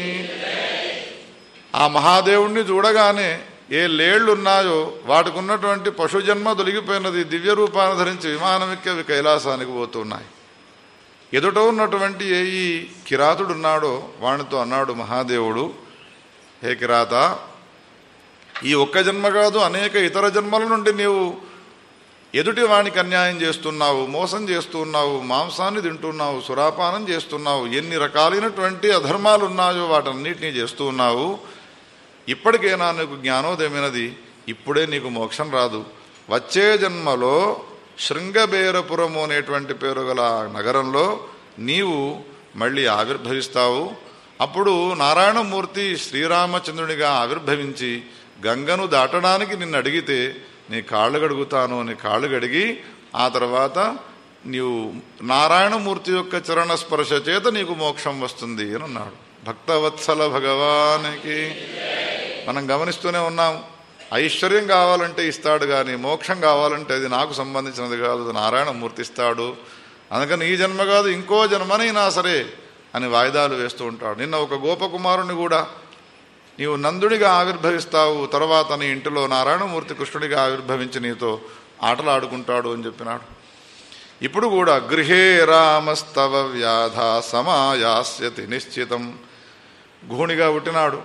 ఆ మహాదేవుణ్ణి చూడగానే ఏ లేళ్లున్నాయో వాటికి ఉన్నటువంటి పశుజన్మ తొలగిపోయినది దివ్య రూపాన్ని ధరించి విమానం ఎక్కి అవి కైలాసానికి పోతున్నాయి ఎదుట ఉన్నటువంటి ఏ ఈ కిరాతుడున్నాడో వానితో అన్నాడు మహాదేవుడు హే కిరాత ఈ ఒక్క జన్మ కాదు అనేక ఇతర జన్మల నుండి నీవు ఎదుటి వానికి అన్యాయం చేస్తున్నావు మోసం చేస్తున్నావు మాంసాన్ని తింటున్నావు సురాపానం చేస్తున్నావు ఎన్ని రకాలైనటువంటి అధర్మాలు ఉన్నాయో వాటన్నిటినీ చేస్తూ ఉన్నావు ఇప్పటికైనా నీకు జ్ఞానోదయమైనది ఇప్పుడే నీకు మోక్షం రాదు వచ్చే జన్మలో శృంగబేరపురము అనేటువంటి పేరు గల నగరంలో నీవు మళ్ళీ ఆవిర్భవిస్తావు అప్పుడు నారాయణమూర్తి శ్రీరామచంద్రునిగా ఆవిర్భవించి గంగను దాటడానికి నిన్ను అడిగితే నీ కాళ్ళు గడుగుతాను నీ కాళ్ళు గడిగి ఆ తర్వాత నీవు నారాయణమూర్తి యొక్క చరణ స్పర్శ చేత నీకు మోక్షం వస్తుంది అని అన్నాడు భక్తవత్సల భగవానికి మనం గమనిస్తూనే ఉన్నాం ఐశ్వర్యం కావాలంటే ఇస్తాడు కానీ మోక్షం కావాలంటే అది నాకు సంబంధించినది కాదు అది నారాయణమూర్తి ఇస్తాడు అందుకని ఈ జన్మ కాదు ఇంకో జన్మనైనా సరే అని వాయిదాలు వేస్తూ ఉంటాడు నిన్న ఒక గోపకుమారుని కూడా నీవు నందుడిగా ఆవిర్భవిస్తావు తర్వాత నీ ఇంటిలో నారాయణమూర్తి కృష్ణుడిగా ఆవిర్భవించి నీతో ఆటలాడుకుంటాడు అని చెప్పినాడు ఇప్పుడు కూడా గృహే రామస్తవ వ్యాధ సమాయాస్యతి నిశ్చితం గుహునిగా పుట్టినాడు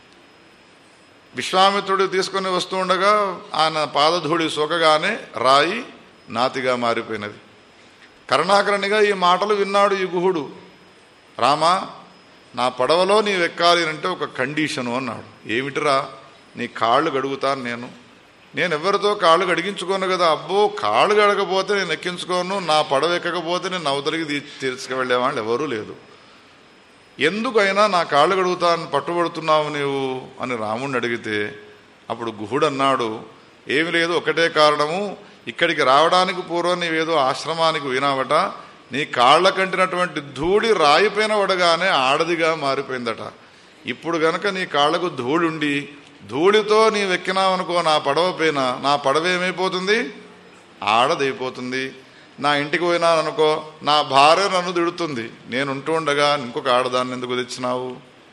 విశ్వామిత్రుడు తీసుకొని వస్తూ ఉండగా ఆయన పాదధూళి సోకగానే రాయి నాతిగా మారిపోయినది కరుణాకరణిగా ఈ మాటలు విన్నాడు ఈ గుహుడు రామా నా పడవలో నీవు ఎక్కాలి అంటే ఒక కండిషను అన్నాడు ఏమిటిరా నీ కాళ్ళు గడుగుతాను నేను నేను ఎవరితో కాళ్ళు గడిగించుకోను కదా అబ్బో కాళ్ళు గడకపోతే నేను ఎక్కించుకోను నా పడవ ఎక్కకపోతే నేను అవతలికి తీ తీసుకువెళ్ళే వాళ్ళు ఎవరూ లేదు ఎందుకైనా నా కాళ్ళు గడుగుతాను పట్టుబడుతున్నావు నీవు అని రాముడిని అడిగితే అప్పుడు గుహుడు అన్నాడు ఏమి లేదు ఒకటే కారణము ఇక్కడికి రావడానికి పూర్వం నీవేదో ఆశ్రమానికి పోయినావట నీ కాళ్ళ కంటినటువంటి ధూళి రాయిపోయిన వడగానే ఆడదిగా మారిపోయిందట ఇప్పుడు గనక నీ కాళ్ళకు ధూళుండి ధూళితో నీవు ఎక్కినావనుకో నా పడవ పైన నా పడవ ఏమైపోతుంది ఆడదైపోతుంది నా ఇంటికి పోయినాననుకో నా భార్య నన్ను తిడుతుంది నేను ఉంటూ ఉండగా ఇంకొక ఆడదాన్ని ఎందుకు తెచ్చినావు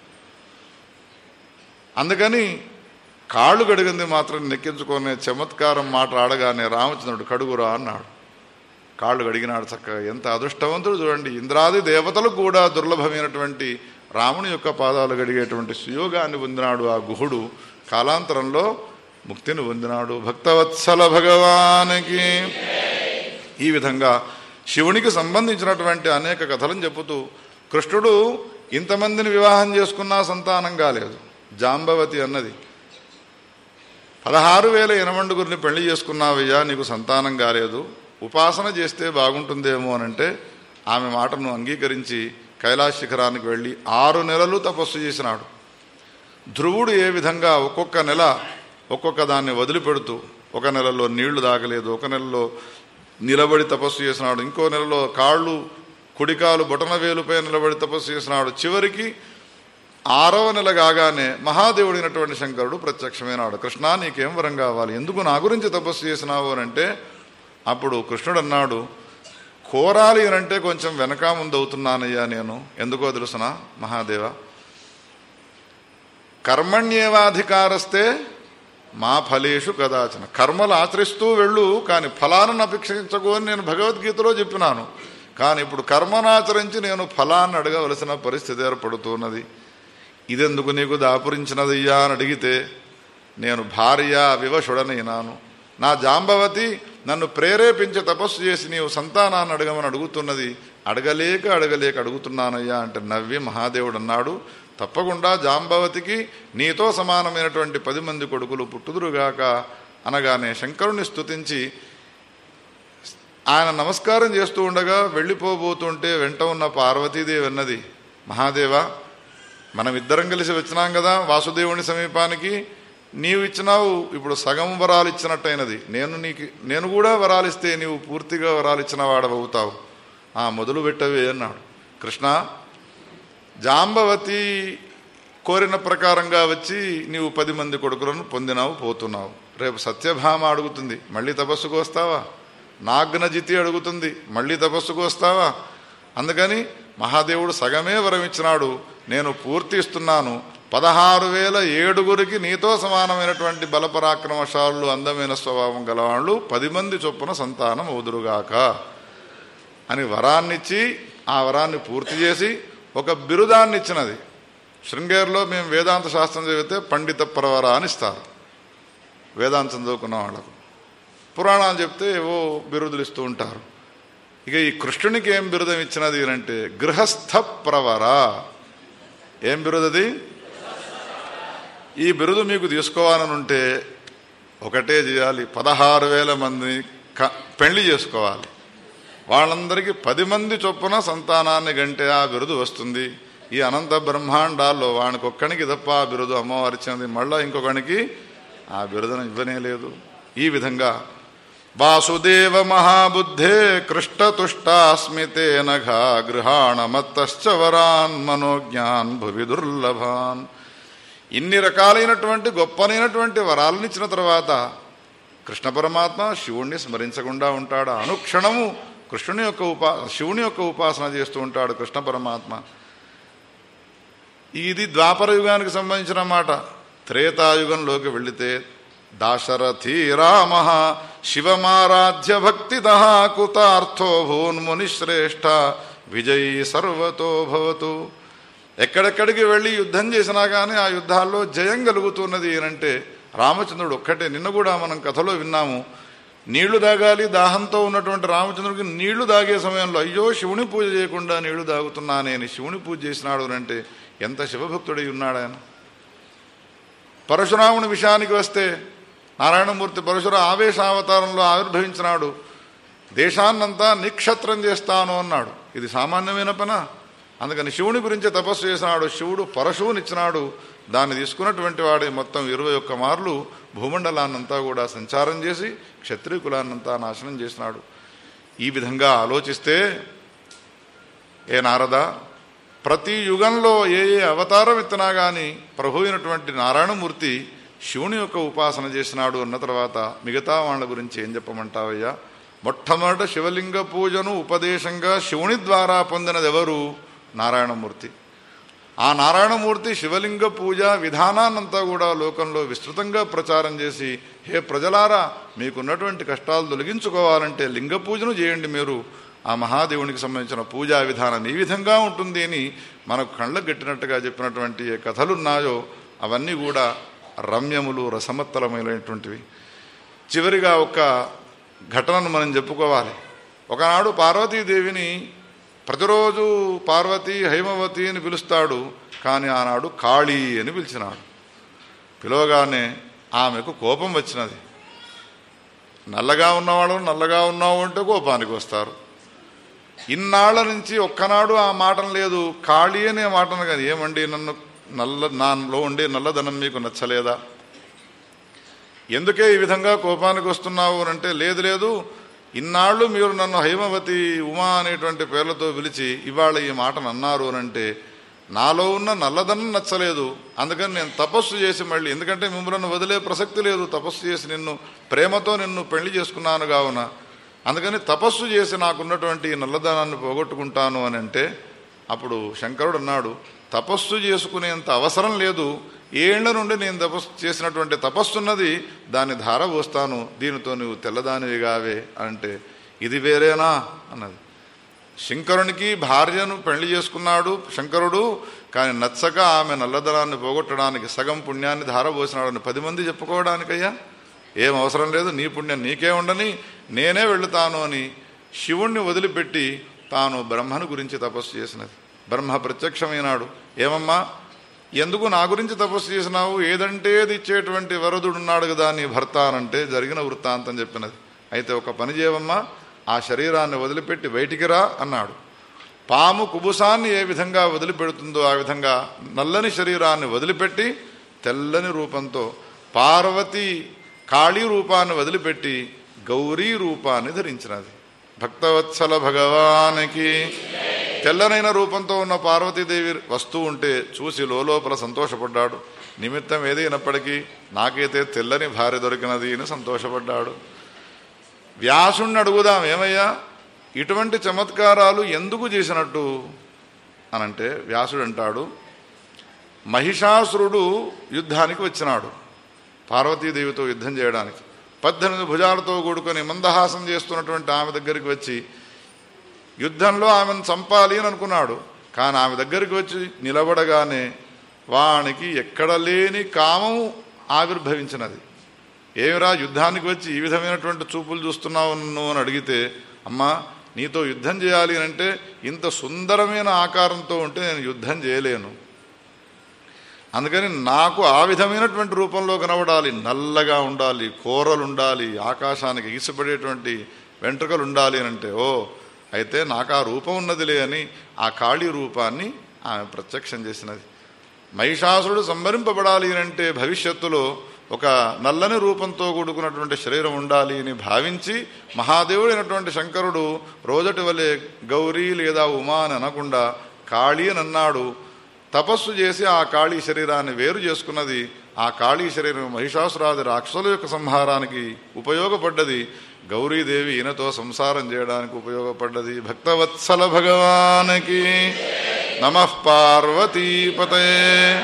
అందుకని కాళ్ళు గడిగింది మాత్రం నెక్కించుకునే చమత్కారం మాట ఆడగానే రామచంద్రుడు కడుగురా అన్నాడు కాళ్ళు గడిగినాడు చక్కగా ఎంత అదృష్టవంతుడు చూడండి ఇంద్రాది దేవతలు కూడా దుర్లభమైనటువంటి రాముని యొక్క పాదాలు గడిగేటువంటి సుయోగాన్ని పొందినాడు ఆ గుహుడు కాలాంతరంలో ముక్తిని పొందినాడు భక్తవత్సల భగవానికి ఈ విధంగా శివునికి సంబంధించినటువంటి అనేక కథలను చెబుతూ కృష్ణుడు ఇంతమందిని వివాహం చేసుకున్నా సంతానం కాలేదు జాంబవతి అన్నది పదహారు వేల ఎనమండుగురిని పెళ్లి చేసుకున్నావయ్యా నీకు సంతానం కాలేదు ఉపాసన చేస్తే బాగుంటుందేమో అనంటే ఆమె మాటను అంగీకరించి కైలాస శిఖరానికి వెళ్ళి ఆరు నెలలు తపస్సు చేసినాడు ధ్రువుడు ఏ విధంగా ఒక్కొక్క నెల ఒక్కొక్క దాన్ని వదిలిపెడుతూ ఒక నెలలో నీళ్లు దాగలేదు ఒక నెలలో నిలబడి తపస్సు చేసినాడు ఇంకో నెలలో కాళ్ళు కుడికాలు బొటన వేలుపై నిలబడి తపస్సు చేసినాడు చివరికి ఆరవ నెల కాగానే మహాదేవుడైనటువంటి శంకరుడు ప్రత్యక్షమైనాడు కృష్ణ నీకేం వరం కావాలి ఎందుకు నా గురించి తపస్సు చేసినావు అని అంటే అప్పుడు కృష్ణుడు అన్నాడు కోరాలి అని అంటే కొంచెం వెనక ముందు అవుతున్నానయ్యా నేను ఎందుకో తెలుసునా మహాదేవ కర్మణ్యేవాధికారస్తే మా ఫలేషు కదాచన కర్మలు ఆచరిస్తూ వెళ్ళు కానీ ఫలాలను అపేక్షించకు అని నేను భగవద్గీతలో చెప్పినాను కానీ ఇప్పుడు కర్మనాచరించి నేను ఫలాన్ని అడగవలసిన పరిస్థితి ఏర్పడుతున్నది ఇదెందుకు నీకు దాపురించినదయ్యా అని అడిగితే నేను భార్య వివశుడనైనాను నా జాంబవతి నన్ను ప్రేరేపించి తపస్సు చేసి నీవు సంతానాన్ని అడగమని అడుగుతున్నది అడగలేక అడగలేక అడుగుతున్నానయ్యా అంటే నవ్వి మహాదేవుడు అన్నాడు తప్పకుండా జాంబవతికి నీతో సమానమైనటువంటి పది మంది కొడుకులు పుట్టుదురుగాక అనగానే శంకరుని స్తుతించి ఆయన నమస్కారం చేస్తూ ఉండగా వెళ్ళిపోబోతుంటే వెంట ఉన్న పార్వతీదేవి అన్నది మహాదేవ మనం ఇద్దరం కలిసి వచ్చినాం కదా వాసుదేవుని సమీపానికి నీవు ఇచ్చినావు ఇప్పుడు సగం వరాలు ఇచ్చినట్టయినది నేను నీకు నేను కూడా వరాలిస్తే నీవు పూర్తిగా వరాలు ఇచ్చిన వాడవుతావు ఆ మొదలు పెట్టవే అన్నాడు కృష్ణ జాంబవతి కోరిన ప్రకారంగా వచ్చి నీవు పది మంది కొడుకులను పొందినావు పోతున్నావు రేపు సత్యభామ అడుగుతుంది మళ్ళీ తపస్సుకు వస్తావా నాగ్నజితి అడుగుతుంది మళ్ళీ తపస్సుకు వస్తావా అందుకని మహాదేవుడు సగమే వరం ఇచ్చినాడు నేను పూర్తి ఇస్తున్నాను పదహారు వేల ఏడుగురికి నీతో సమానమైనటువంటి బలపరాక్రమశాలు అందమైన స్వభావం గలవాళ్ళు పది మంది చొప్పున సంతానం అవుదురుగాక అని వరాన్నిచ్చి ఆ వరాన్ని పూర్తి చేసి ఒక బిరుదాన్ని ఇచ్చినది శృంగేరిలో మేము వేదాంత శాస్త్రం చదివితే పండిత ప్రవర అని ఇస్తారు వేదాంతం చదువుకున్న వాళ్ళకు పురాణాలు చెప్తే ఏవో బిరుదులు ఇస్తూ ఉంటారు ఇక ఈ కృష్ణునికి ఏం బిరుదం ఇచ్చినది అంటే గృహస్థ ప్రవర ఏం బిరుదది ఈ బిరుదు మీకు తీసుకోవాలని ఉంటే ఒకటే చేయాలి పదహారు వేల మంది క- పెళ్లి చేసుకోవాలి వాళ్ళందరికీ పది మంది చొప్పున సంతానాన్ని గంటే ఆ బిరుదు వస్తుంది ఈ అనంత బ్రహ్మాండాల్లో వానికి ఒక్కనికి తప్ప ఆ బిరుదు అమ్మవారి ఇచ్చినది మళ్ళా ఇంకొకనికి ఆ బిరుదును ఇవ్వనే లేదు ఈ విధంగా వాసుదేవ మహాబుద్ధే కృష్టతుష్టాస్మితే నఘా గృహాణమత్తశ్చ వరాన్ మనోజ్ఞాన్ భువి దుర్లభాన్ ఇన్ని రకాలైనటువంటి గొప్పనైనటువంటి వరాలను ఇచ్చిన తర్వాత కృష్ణ పరమాత్మ శివుణ్ణి స్మరించకుండా ఉంటాడు అనుక్షణము కృష్ణుని యొక్క ఉపా శివుని యొక్క ఉపాసన చేస్తూ ఉంటాడు కృష్ణ పరమాత్మ ఇది ద్వాపర యుగానికి సంబంధించిన మాట త్రేతాయుగంలోకి వెళితే దాశరథి రామ శివమారాధ్య భక్తిద కుతార్థో భూన్ముని శ్రేష్ఠ విజయీ సర్వతో భవతు ఎక్కడెక్కడికి వెళ్ళి యుద్ధం చేసినా కానీ ఆ యుద్ధాల్లో జయం కలుగుతున్నది అంటే రామచంద్రుడు ఒక్కటే నిన్న కూడా మనం కథలో విన్నాము నీళ్లు దాగాలి దాహంతో ఉన్నటువంటి రామచంద్రుడికి నీళ్లు దాగే సమయంలో అయ్యో శివుని పూజ చేయకుండా నీళ్లు దాగుతున్నానే అని శివుని పూజ చేసినాడు అని అంటే ఎంత శివభక్తుడై ఉన్నాడు ఆయన పరశురాముని విషయానికి వస్తే నారాయణమూర్తి పరశుర ఆవేశావతారంలో ఆవిర్భవించినాడు దేశాన్నంతా నిక్షత్రం చేస్తాను అన్నాడు ఇది సామాన్యమైన పన అందుకని శివుని గురించి తపస్సు చేసినాడు శివుడు పరశువునిచ్చినాడు దాన్ని తీసుకున్నటువంటి వాడే మొత్తం ఇరవై ఒక్క మార్లు భూమండలాన్నంతా కూడా సంచారం చేసి క్షత్రియ కులాన్నంతా నాశనం చేసినాడు ఈ విధంగా ఆలోచిస్తే ఏ నారద ప్రతి యుగంలో ఏ ఏ అవతారం ఎత్తినా కానీ ప్రభు అయినటువంటి నారాయణమూర్తి శివుని యొక్క ఉపాసన చేసినాడు అన్న తర్వాత మిగతా వాళ్ళ గురించి ఏం చెప్పమంటావయ్యా మొట్టమొదట శివలింగ పూజను ఉపదేశంగా శివుని ద్వారా పొందినది ఎవరు నారాయణమూర్తి ఆ నారాయణమూర్తి శివలింగ పూజ విధానాన్నంతా కూడా లోకంలో విస్తృతంగా ప్రచారం చేసి హే ప్రజలారా మీకున్నటువంటి కష్టాలు తొలగించుకోవాలంటే లింగ పూజను చేయండి మీరు ఆ మహాదేవునికి సంబంధించిన పూజా విధానం ఈ విధంగా ఉంటుంది అని మనకు కళ్ళకు గట్టినట్టుగా చెప్పినటువంటి ఏ కథలున్నాయో అవన్నీ కూడా రమ్యములు రసమత్తలమైనటువంటివి చివరిగా ఒక ఘటనను మనం చెప్పుకోవాలి ఒకనాడు పార్వతీదేవిని ప్రతిరోజు పార్వతి హైమవతి అని పిలుస్తాడు కానీ ఆనాడు కాళీ అని పిలిచినాడు పిలవగానే ఆమెకు కోపం వచ్చినది నల్లగా ఉన్నవాడు నల్లగా ఉన్నావు అంటే కోపానికి వస్తారు ఇన్నాళ్ల నుంచి ఒక్కనాడు ఆ మాటను లేదు ఖాళీ అనే మాటను కానీ ఏమండి నన్ను నల్ల నాలో ఉండే నల్లదనం మీకు నచ్చలేదా ఎందుకే ఈ విధంగా కోపానికి వస్తున్నావు అని అంటే లేదు లేదు ఇన్నాళ్ళు మీరు నన్ను హైమవతి ఉమా అనేటువంటి పేర్లతో పిలిచి ఇవాళ ఈ మాటను అన్నారు అని అంటే నాలో ఉన్న నల్లదనం నచ్చలేదు అందుకని నేను తపస్సు చేసి మళ్ళీ ఎందుకంటే మిమ్మల్ని వదిలే ప్రసక్తి లేదు తపస్సు చేసి నిన్ను ప్రేమతో నిన్ను పెళ్లి చేసుకున్నాను కావున అందుకని తపస్సు చేసి నాకున్నటువంటి ఈ నల్లదనాన్ని పోగొట్టుకుంటాను అని అంటే అప్పుడు శంకరుడు అన్నాడు తపస్సు చేసుకునేంత అవసరం లేదు ఏళ్ల నుండి నేను తపస్సు చేసినటువంటి తపస్సున్నది దాన్ని ధార పోస్తాను దీనితో నువ్వు తెల్లదానివిగావే అంటే ఇది వేరేనా అన్నది శంకరునికి భార్యను పెళ్లి చేసుకున్నాడు శంకరుడు కానీ నచ్చక ఆమె నల్లదనాన్ని పోగొట్టడానికి సగం పుణ్యాన్ని ధారపోసినాడని పది మంది చెప్పుకోవడానికయ్యా ఏం అవసరం లేదు నీ పుణ్యం నీకే ఉండని నేనే వెళుతాను అని శివుణ్ణి వదిలిపెట్టి తాను బ్రహ్మను గురించి తపస్సు చేసినది బ్రహ్మ ప్రత్యక్షమైనాడు ఏమమ్మా ఎందుకు నా గురించి తపస్సు చేసినావు ఏదంటే అది ఇచ్చేటువంటి వరదుడున్నాడు కదా నీ భర్త అనంటే జరిగిన వృత్తాంతం చెప్పినది అయితే ఒక పని చేయవమ్మా ఆ శరీరాన్ని వదిలిపెట్టి బయటికి రా అన్నాడు పాము కుబుసాన్ని ఏ విధంగా వదిలిపెడుతుందో ఆ విధంగా నల్లని శరీరాన్ని వదిలిపెట్టి తెల్లని రూపంతో పార్వతి కాళీ రూపాన్ని వదిలిపెట్టి గౌరీ రూపాన్ని ధరించినది భక్తవత్సల భగవానికి తెల్లనైన రూపంతో ఉన్న పార్వతీదేవి వస్తూ ఉంటే చూసి లోపల సంతోషపడ్డాడు నిమిత్తం ఏదైనప్పటికీ నాకైతే తెల్లని భార్య దొరికినది అని సంతోషపడ్డాడు వ్యాసుణ్ణి అడుగుదాం ఏమయ్యా ఇటువంటి చమత్కారాలు ఎందుకు చేసినట్టు అనంటే వ్యాసుడు అంటాడు మహిషాసురుడు యుద్ధానికి వచ్చినాడు పార్వతీదేవితో యుద్ధం చేయడానికి పద్దెనిమిది భుజాలతో కూడుకొని మందహాసం చేస్తున్నటువంటి ఆమె దగ్గరికి వచ్చి యుద్ధంలో ఆమెను చంపాలి అని అనుకున్నాడు కానీ ఆమె దగ్గరికి వచ్చి నిలబడగానే వానికి ఎక్కడ లేని కామం ఆవిర్భవించినది ఏమిరా యుద్ధానికి వచ్చి ఈ విధమైనటువంటి చూపులు చూస్తున్నావు నువ్వు అని అడిగితే అమ్మా నీతో యుద్ధం చేయాలి అని అంటే ఇంత సుందరమైన ఆకారంతో ఉంటే నేను యుద్ధం చేయలేను అందుకని నాకు ఆ విధమైనటువంటి రూపంలో కనబడాలి నల్లగా ఉండాలి కూరలు ఉండాలి ఆకాశానికి ఈసిపడేటువంటి వెంట్రుకలు ఉండాలి అని అంటే ఓ అయితే నాకు ఆ రూపం ఉన్నదిలే అని ఆ కాళీ రూపాన్ని ఆమె ప్రత్యక్షం చేసినది మహిషాసురుడు సంభరింపబడాలి అని అంటే భవిష్యత్తులో ఒక నల్లని రూపంతో కూడుకున్నటువంటి శరీరం ఉండాలి అని భావించి మహాదేవుడైనటువంటి శంకరుడు రోజటి వలె గౌరీ లేదా ఉమా అని అనకుండా కాళీ అని అన్నాడు తపస్సు చేసి ఆ కాళీ శరీరాన్ని వేరు చేసుకున్నది ఆ కాళీ శరీరం మహిషాసురాది రాక్షసుల యొక్క సంహారానికి ఉపయోగపడ్డది గౌరీదేవి ఈయనతో సంసారం చేయడానికి ఉపయోగపడ్డది భక్తవత్సల భగవానికి నమ పార్వతీపతయే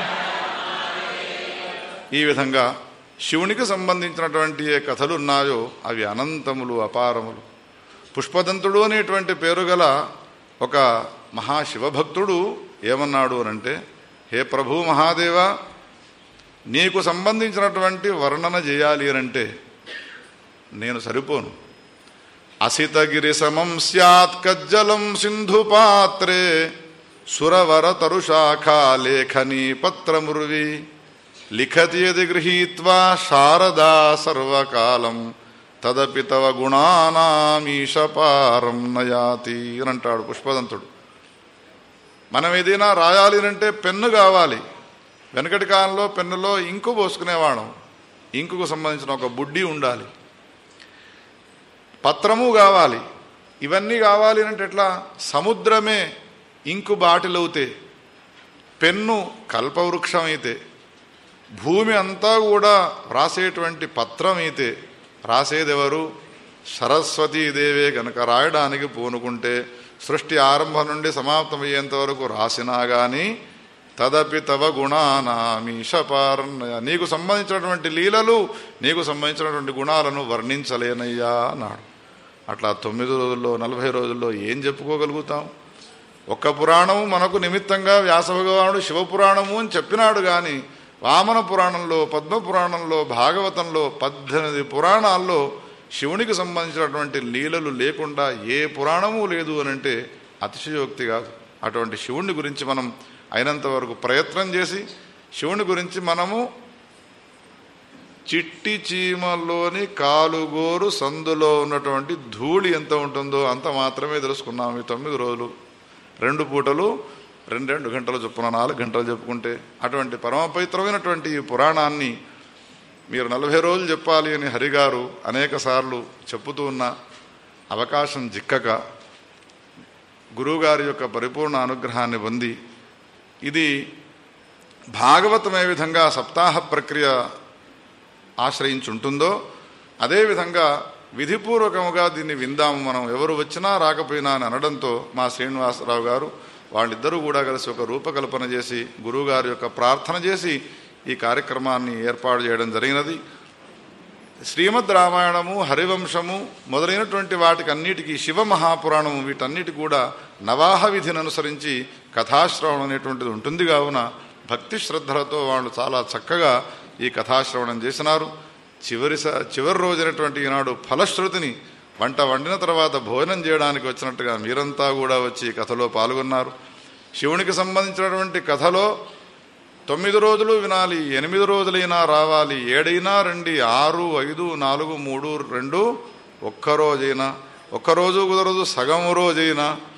ఈ విధంగా శివునికి సంబంధించినటువంటి ఏ కథలు ఉన్నాయో అవి అనంతములు అపారములు పుష్పదంతుడు అనేటువంటి పేరు గల ఒక మహాశివభక్తుడు ఏమన్నాడు అనంటే హే ప్రభు మహాదేవ నీకు సంబంధించినటువంటి వర్ణన చేయాలి అనంటే నేను సరిపోను అసితగిరి సమం స్యాత్ కజ్జలం సింధు పాత్రే సురవర తరుశాఖా లేఖనీ పత్రముర్వి లిఖతి యది గృహీత్వా శారదా సర్వకాలం తదపి తవ గుణానామీశపారం నయాతి అని అంటాడు పుష్పదంతుడు మనం ఏదైనా రాయాలి అంటే పెన్ను కావాలి వెనకటి కాలంలో పెన్నులో ఇంకు పోసుకునేవాళ్ళం ఇంకుకు సంబంధించిన ఒక బుడ్డి ఉండాలి పత్రము కావాలి ఇవన్నీ కావాలి అంటే ఎట్లా సముద్రమే ఇంకు బాటిలవుతే పెన్ను కల్పవృక్షం అయితే భూమి అంతా కూడా రాసేటువంటి పత్రం అయితే రాసేదెవరు సరస్వతీదేవే గనక రాయడానికి పూనుకుంటే సృష్టి ఆరంభం నుండి సమాప్తమయ్యేంత వరకు రాసినా గాని తదపి తవ గుణానామీశపారన్నయ నీకు సంబంధించినటువంటి లీలలు నీకు సంబంధించినటువంటి గుణాలను వర్ణించలేనయ్యా అన్నాడు అట్లా తొమ్మిది రోజుల్లో నలభై రోజుల్లో ఏం చెప్పుకోగలుగుతాం ఒక్క పురాణము మనకు నిమిత్తంగా వ్యాసభగవానుడు శివపురాణము అని చెప్పినాడు కానీ వామన పురాణంలో పద్మ పురాణంలో భాగవతంలో పద్దెనిమిది పురాణాల్లో శివునికి సంబంధించినటువంటి లీలలు లేకుండా ఏ పురాణము లేదు అని అంటే అతిశయోక్తి కాదు అటువంటి శివుని గురించి మనం అయినంత వరకు ప్రయత్నం చేసి శివుని గురించి మనము చిట్టి చీమల్లోని కాలుగోరు సందులో ఉన్నటువంటి ధూళి ఎంత ఉంటుందో అంత మాత్రమే తెలుసుకున్నాం ఈ తొమ్మిది రోజులు రెండు పూటలు రెండు రెండు గంటలు చొప్పున నాలుగు గంటలు చెప్పుకుంటే అటువంటి పరమ పవిత్రమైనటువంటి ఈ పురాణాన్ని మీరు నలభై రోజులు చెప్పాలి అని హరిగారు అనేక సార్లు చెప్పుతూ ఉన్న అవకాశం జిక్కక గురువుగారి యొక్క పరిపూర్ణ అనుగ్రహాన్ని పొంది ఇది భాగవతం ఏ విధంగా సప్తాహ ప్రక్రియ ఆశ్రయించుంటుందో అదేవిధంగా విధిపూర్వకముగా దీన్ని విందాము మనం ఎవరు వచ్చినా రాకపోయినా అని అనడంతో మా శ్రీనివాసరావు గారు వాళ్ళిద్దరూ కూడా కలిసి ఒక రూపకల్పన చేసి గురువుగారి యొక్క ప్రార్థన చేసి ఈ కార్యక్రమాన్ని ఏర్పాటు చేయడం జరిగినది శ్రీమద్ రామాయణము హరివంశము మొదలైనటువంటి వాటికి అన్నిటికీ శివ మహాపురాణము వీటన్నిటి కూడా నవాహ విధిని అనుసరించి కథాశ్రవణం అనేటువంటిది ఉంటుంది కావున భక్తి శ్రద్ధలతో వాళ్ళు చాలా చక్కగా ఈ కథాశ్రవణం చేసినారు చివరి స- చివరి రోజైనటువంటి ఈనాడు ఫలశ్రుతిని వంట వండిన తర్వాత భోజనం చేయడానికి వచ్చినట్టుగా మీరంతా కూడా వచ్చి ఈ కథలో పాల్గొన్నారు శివునికి సంబంధించినటువంటి కథలో తొమ్మిది రోజులు వినాలి ఎనిమిది రోజులైనా రావాలి ఏడైనా రండి ఆరు ఐదు నాలుగు మూడు రెండు ఒక్క రోజైనా ఒక్క రోజు కుదరదు సగం రోజైనా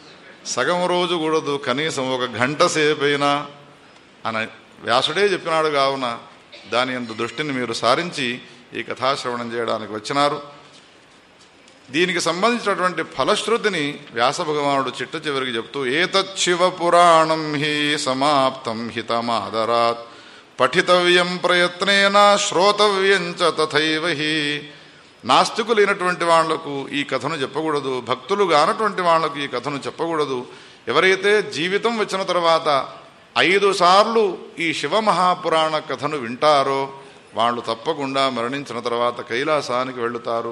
సగం రోజు కూడదు కనీసం ఒక గంట సేపైనా అని వ్యాసుడే చెప్పినాడు కావున దాని అందు దృష్టిని మీరు సారించి ఈ కథాశ్రవణం చేయడానికి వచ్చినారు దీనికి సంబంధించినటువంటి ఫలశ్రుతిని వ్యాస భగవానుడు చిట్ట చివరికి చెప్తూ ఏతచ్చివ పురాణం హి సమాప్తం హితమాదరాత్ పఠితవ్యం ప్రయత్నేన శ్రోతవ్యం చ తథైవ హి నాస్తికులైనటువంటి వాళ్లకు ఈ కథను చెప్పకూడదు భక్తులు కానటువంటి వాళ్లకు ఈ కథను చెప్పకూడదు ఎవరైతే జీవితం వచ్చిన తర్వాత ఐదు సార్లు ఈ శివమహాపురాణ కథను వింటారో వాళ్ళు తప్పకుండా మరణించిన తర్వాత కైలాసానికి వెళుతారు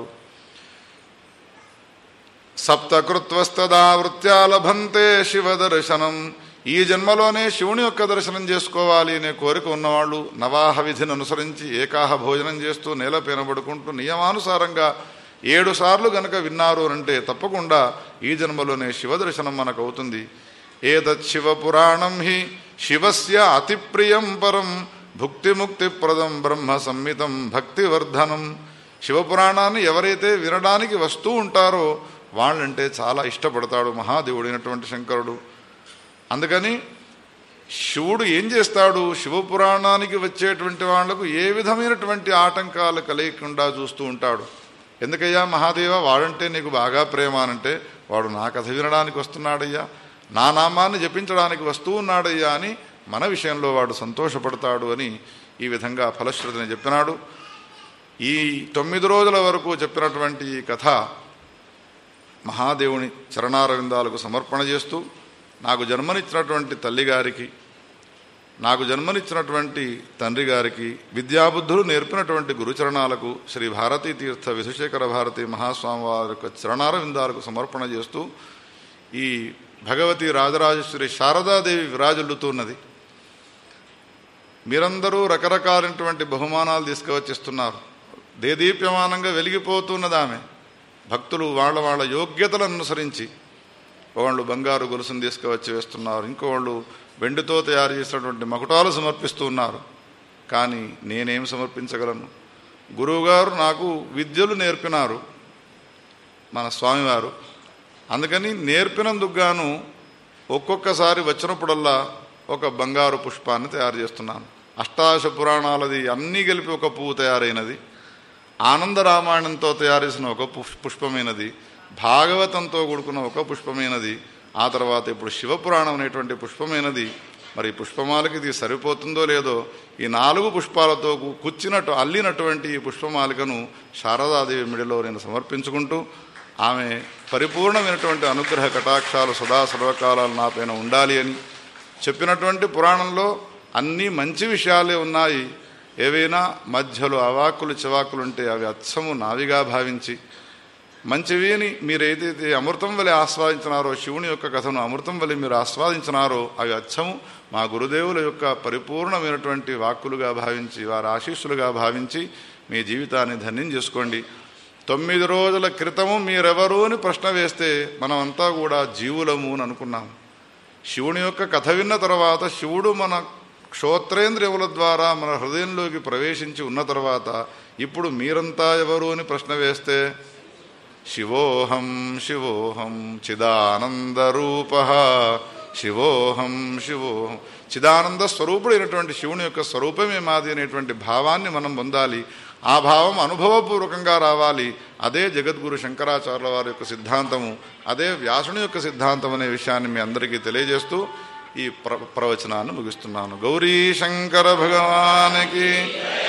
సప్తకృత్వస్తదా వృత్యా లభంతే శివ దర్శనం ఈ జన్మలోనే శివుని యొక్క దర్శనం చేసుకోవాలి అనే కోరిక ఉన్నవాళ్ళు నవాహ విధిని అనుసరించి ఏకాహ భోజనం చేస్తూ నేలపైన పడుకుంటూ నియమానుసారంగా ఏడు సార్లు గనక విన్నారు అంటే తప్పకుండా ఈ జన్మలోనే శివ దర్శనం మనకు అవుతుంది ఏతత్ శివ పురాణం హి శివస్య అతిప్రియం పరం భుక్తిముక్తిప్రదం బ్రహ్మ సంహితం భక్తివర్ధనం శివపురాణాన్ని ఎవరైతే వినడానికి వస్తూ ఉంటారో వాళ్ళంటే చాలా ఇష్టపడతాడు మహాదేవుడైనటువంటి శంకరుడు అందుకని శివుడు ఏం చేస్తాడు శివపురాణానికి వచ్చేటువంటి వాళ్లకు ఏ విధమైనటువంటి ఆటంకాలు కలగకుండా చూస్తూ ఉంటాడు ఎందుకయ్యా మహాదేవ వాడంటే నీకు బాగా ప్రేమ అనంటే వాడు నా కథ వినడానికి వస్తున్నాడయ్యా నా నామాన్ని జపించడానికి వస్తూ ఉన్నాడయ్యా అని మన విషయంలో వాడు సంతోషపడతాడు అని ఈ విధంగా ఫలశ్రుతిని చెప్పినాడు ఈ తొమ్మిది రోజుల వరకు చెప్పినటువంటి ఈ కథ మహాదేవుని చరణారవిందాలకు సమర్పణ చేస్తూ నాకు జన్మనిచ్చినటువంటి తల్లిగారికి నాకు జన్మనిచ్చినటువంటి తండ్రి గారికి విద్యాబుద్ధులు నేర్పినటువంటి గురుచరణాలకు శ్రీ భారతీ తీర్థ విధుశేఖర భారతి మహాస్వామి వారి యొక్క చరణారవిందాలకు సమర్పణ చేస్తూ ఈ భగవతి రాజరాజేశ్వరి శారదాదేవి విరాజిల్లుతున్నది మీరందరూ రకరకాలైనటువంటి బహుమానాలు తీసుకువచ్చిస్తున్నారు దేదీప్యమానంగా వెలిగిపోతున్నది ఆమె భక్తులు వాళ్ళ వాళ్ళ యోగ్యతలను అనుసరించి ఒకళ్ళు బంగారు గొలుసును తీసుకువచ్చి వేస్తున్నారు ఇంకోళ్ళు వెండితో తయారు చేసినటువంటి మకుటాలు సమర్పిస్తూ ఉన్నారు కానీ నేనేం సమర్పించగలను గురువుగారు నాకు విద్యలు నేర్పినారు మన స్వామివారు అందుకని నేర్పినందుకు గాను ఒక్కొక్కసారి వచ్చినప్పుడల్లా ఒక బంగారు పుష్పాన్ని తయారు చేస్తున్నాను అష్టాదశ పురాణాలది అన్నీ కలిపి ఒక పువ్వు తయారైనది ఆనంద రామాయణంతో తయారు చేసిన ఒక పుష్- పుష్పమైనది భాగవతంతో కూడుకున్న ఒక పుష్పమైనది ఆ తర్వాత ఇప్పుడు శివపురాణం అనేటువంటి పుష్పమైనది మరి ఈ పుష్పమాలకి ఇది సరిపోతుందో లేదో ఈ నాలుగు పుష్పాలతో కు- కుచ్చినట్టు అల్లినటువంటి ఈ పుష్పమాలికను శారదాదేవి మిడిలో నేను సమర్పించుకుంటూ ఆమె పరిపూర్ణమైనటువంటి అనుగ్రహ కటాక్షాలు సదా సర్వకాలాలు నాపైన ఉండాలి అని చెప్పినటువంటి పురాణంలో అన్ని మంచి విషయాలే ఉన్నాయి ఏవైనా మధ్యలో అవాకులు చివాకులు ఉంటే అవి అచ్చము నావిగా భావించి మంచివి అని మీరు ఏదైతే అమృతం వలె ఆస్వాదించినారో శివుని యొక్క కథను అమృతం వలె మీరు ఆస్వాదించినారో అవి అచ్చము మా గురుదేవుల యొక్క పరిపూర్ణమైనటువంటి వాక్కులుగా భావించి వారి ఆశీస్సులుగా భావించి మీ జీవితాన్ని ధన్యం చేసుకోండి తొమ్మిది రోజుల క్రితము మీరెవరు అని ప్రశ్న వేస్తే మనమంతా కూడా జీవులము అని అనుకున్నాం శివుని యొక్క కథ విన్న తర్వాత శివుడు మన క్షోత్రేంద్రియముల ద్వారా మన హృదయంలోకి ప్రవేశించి ఉన్న తర్వాత ఇప్పుడు మీరంతా ఎవరు అని ప్రశ్న వేస్తే శివోహం శివోహం చిదానందరూప శివోహం శివోహం చిదానంద స్వరూపుడైనటువంటి శివుని యొక్క స్వరూపమే మాది అనేటువంటి భావాన్ని మనం పొందాలి ఆ భావం అనుభవపూర్వకంగా రావాలి అదే జగద్గురు శంకరాచార్యుల వారి యొక్క సిద్ధాంతము అదే వ్యాసుని యొక్క సిద్ధాంతం అనే విషయాన్ని మీ అందరికీ తెలియజేస్తూ ఈ ప్ర ప్రవచనాన్ని ముగిస్తున్నాను గౌరీ శంకర భగవానికి